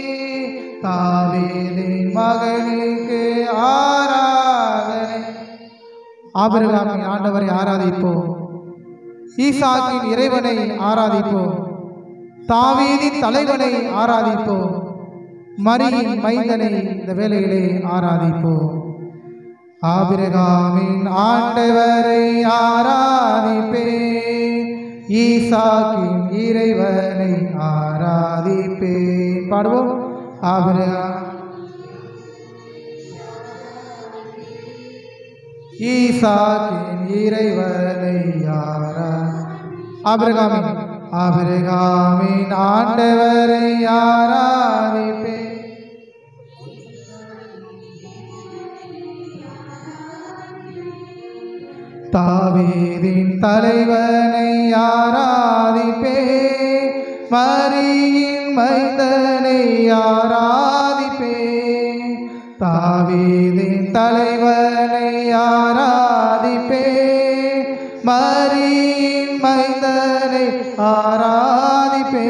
தாவீதின் மகனுக்கு ஆராதனை ஆபிரகாமின் ஆண்டவரை ஆராதிப்போம் ஈசாக்கின் இறைவனை ஆராதிப்போம் தாவீதின் தலைவனை ஆராதிப்போம் மரியின் மைந்தனை இந்த வேளையிலே ஆராதிப்போம் ஆபிரகாமின் ஆண்டவரை ஆராதிப்பே ஈசாக்கின் இறைவனை ஆராதிப்பே பாடுவோம் ஆபிரகாம் ஈசாக்கின் இறைவனை ஆரா ஆபிரகாமின் ஆபிரகாமின் ஆண்டவரை ஆராதிப்பே தாவீதின் தலைவனை ஆராதிப்பே மரியின் மைந்தனை ஆராதிப்பே தாவீதின் தலைவனை ஆராதிப்பே மரியின் மைந்தனை ஆராதிப்பே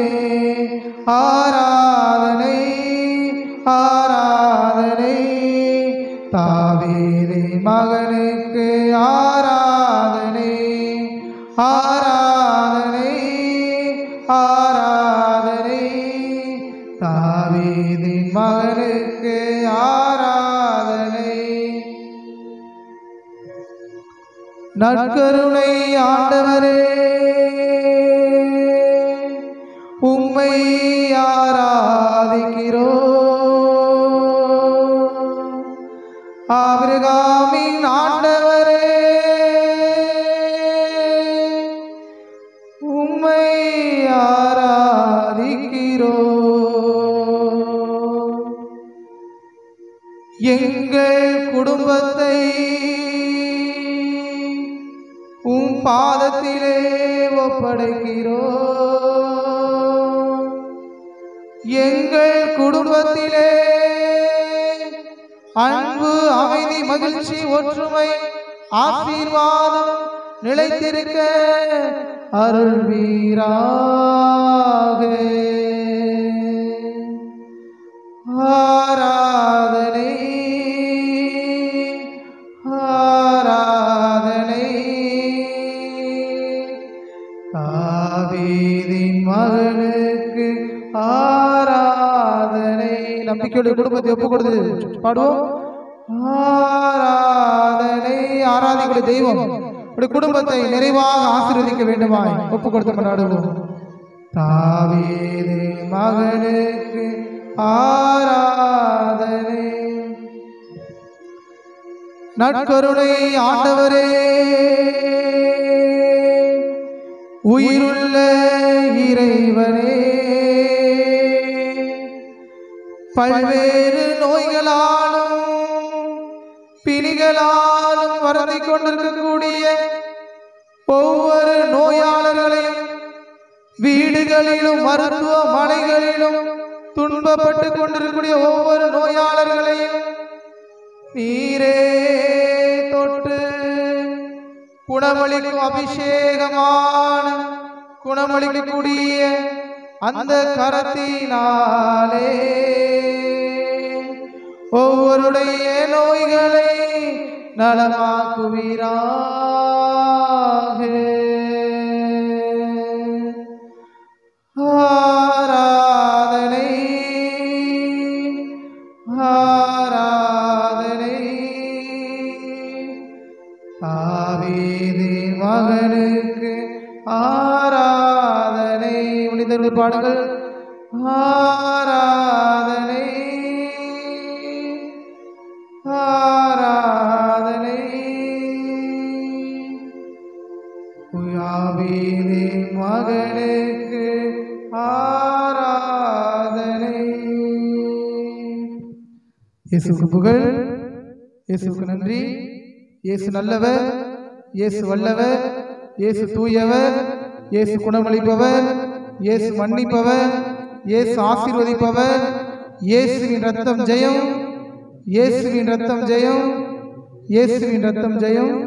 ஆராதனை ஆராதனை தாவீதின் மகனுக்கு ஆராதனை ஆராதனை ஆராதனை தாவீதின் மகனுக்கு ஆராதனை நற்கருணை ஆண்டவரே உம்மை ஆராதிக்கிறோ ஆபிரகாமின் ஆண்டவரே உம்மை ஆராதிக்கிறோ எங்கள் குடும்பத்தை உம் பாதத்திலே ஒப்படைக்கிறோம் எங்கள் குடும்பத்திலே அன்பு அமைதி மகிழ்ச்சி ஒற்றுமை ஆசீர்வாதம் நிலைத்திருக்க அருள் வீராக ஆராதனை ஆராதனை தாவீதின் மகனுக்கு ஆராதனை நம்பிக்கையுடைய குடும்பத்தை ஒப்பு கொடுத்து பாடுவோம் ஆராதனை ஆராதிக்கூடிய தெய்வம் உடைய குடும்பத்தை நிறைவாக ஆசீர்வதிக்க வேண்டுமாய் ஒப்பு கொடுத்து கொண்டாடுவோம் தாவீது மகனுக்கு ஆராதனை நற்கருணை ஆண்டவரே உயிருள்ள இறைவனே பல்வேறு நோய்களாலும் பிணிகளாலும் வருந்திக் கொண்டிருக்கக்கூடிய ஒவ்வொரு நோயாளர்களையும் வீடுகளிலும் மருத்துவமனைகளிலும் துன்பப்பட்டு கொண்டிருக்கக்கூடிய ஒவ்வொரு நோயாளர்களையும் நீரே தொட்டு குணமளிக்கும் அபிஷேகமான குணமளிக்கக்கூடிய அந்த கரத்தினாலே ஒவ்வொருடைய நோய்களை நலமாக்குவீராக ஆராதனை ஆராதனை ஆவேதே மகனுக்கு ஆராதனை முடிந்தவர்கள் பாடுங்கள் ஆராதனை ஆராதனை ஆவேதே மகனுக்கு ஆராதனை இயேசுக்கு புகழ் இயேசுக்கு நன்றி இயேசு நல்லவர் இயேசு வல்லவர் இயேசு தூயவர் இயேசு குணமளிப்பவர் இயேசு மன்னிப்பவர் இயேசு ஆசீர்வதிப்பவர் இயேசுவின் ரத்தம் ஜெயம் இயேசுவின் ரத்தம் ஜெயம் இயேசுவின் ரத்தம் ஜெயம்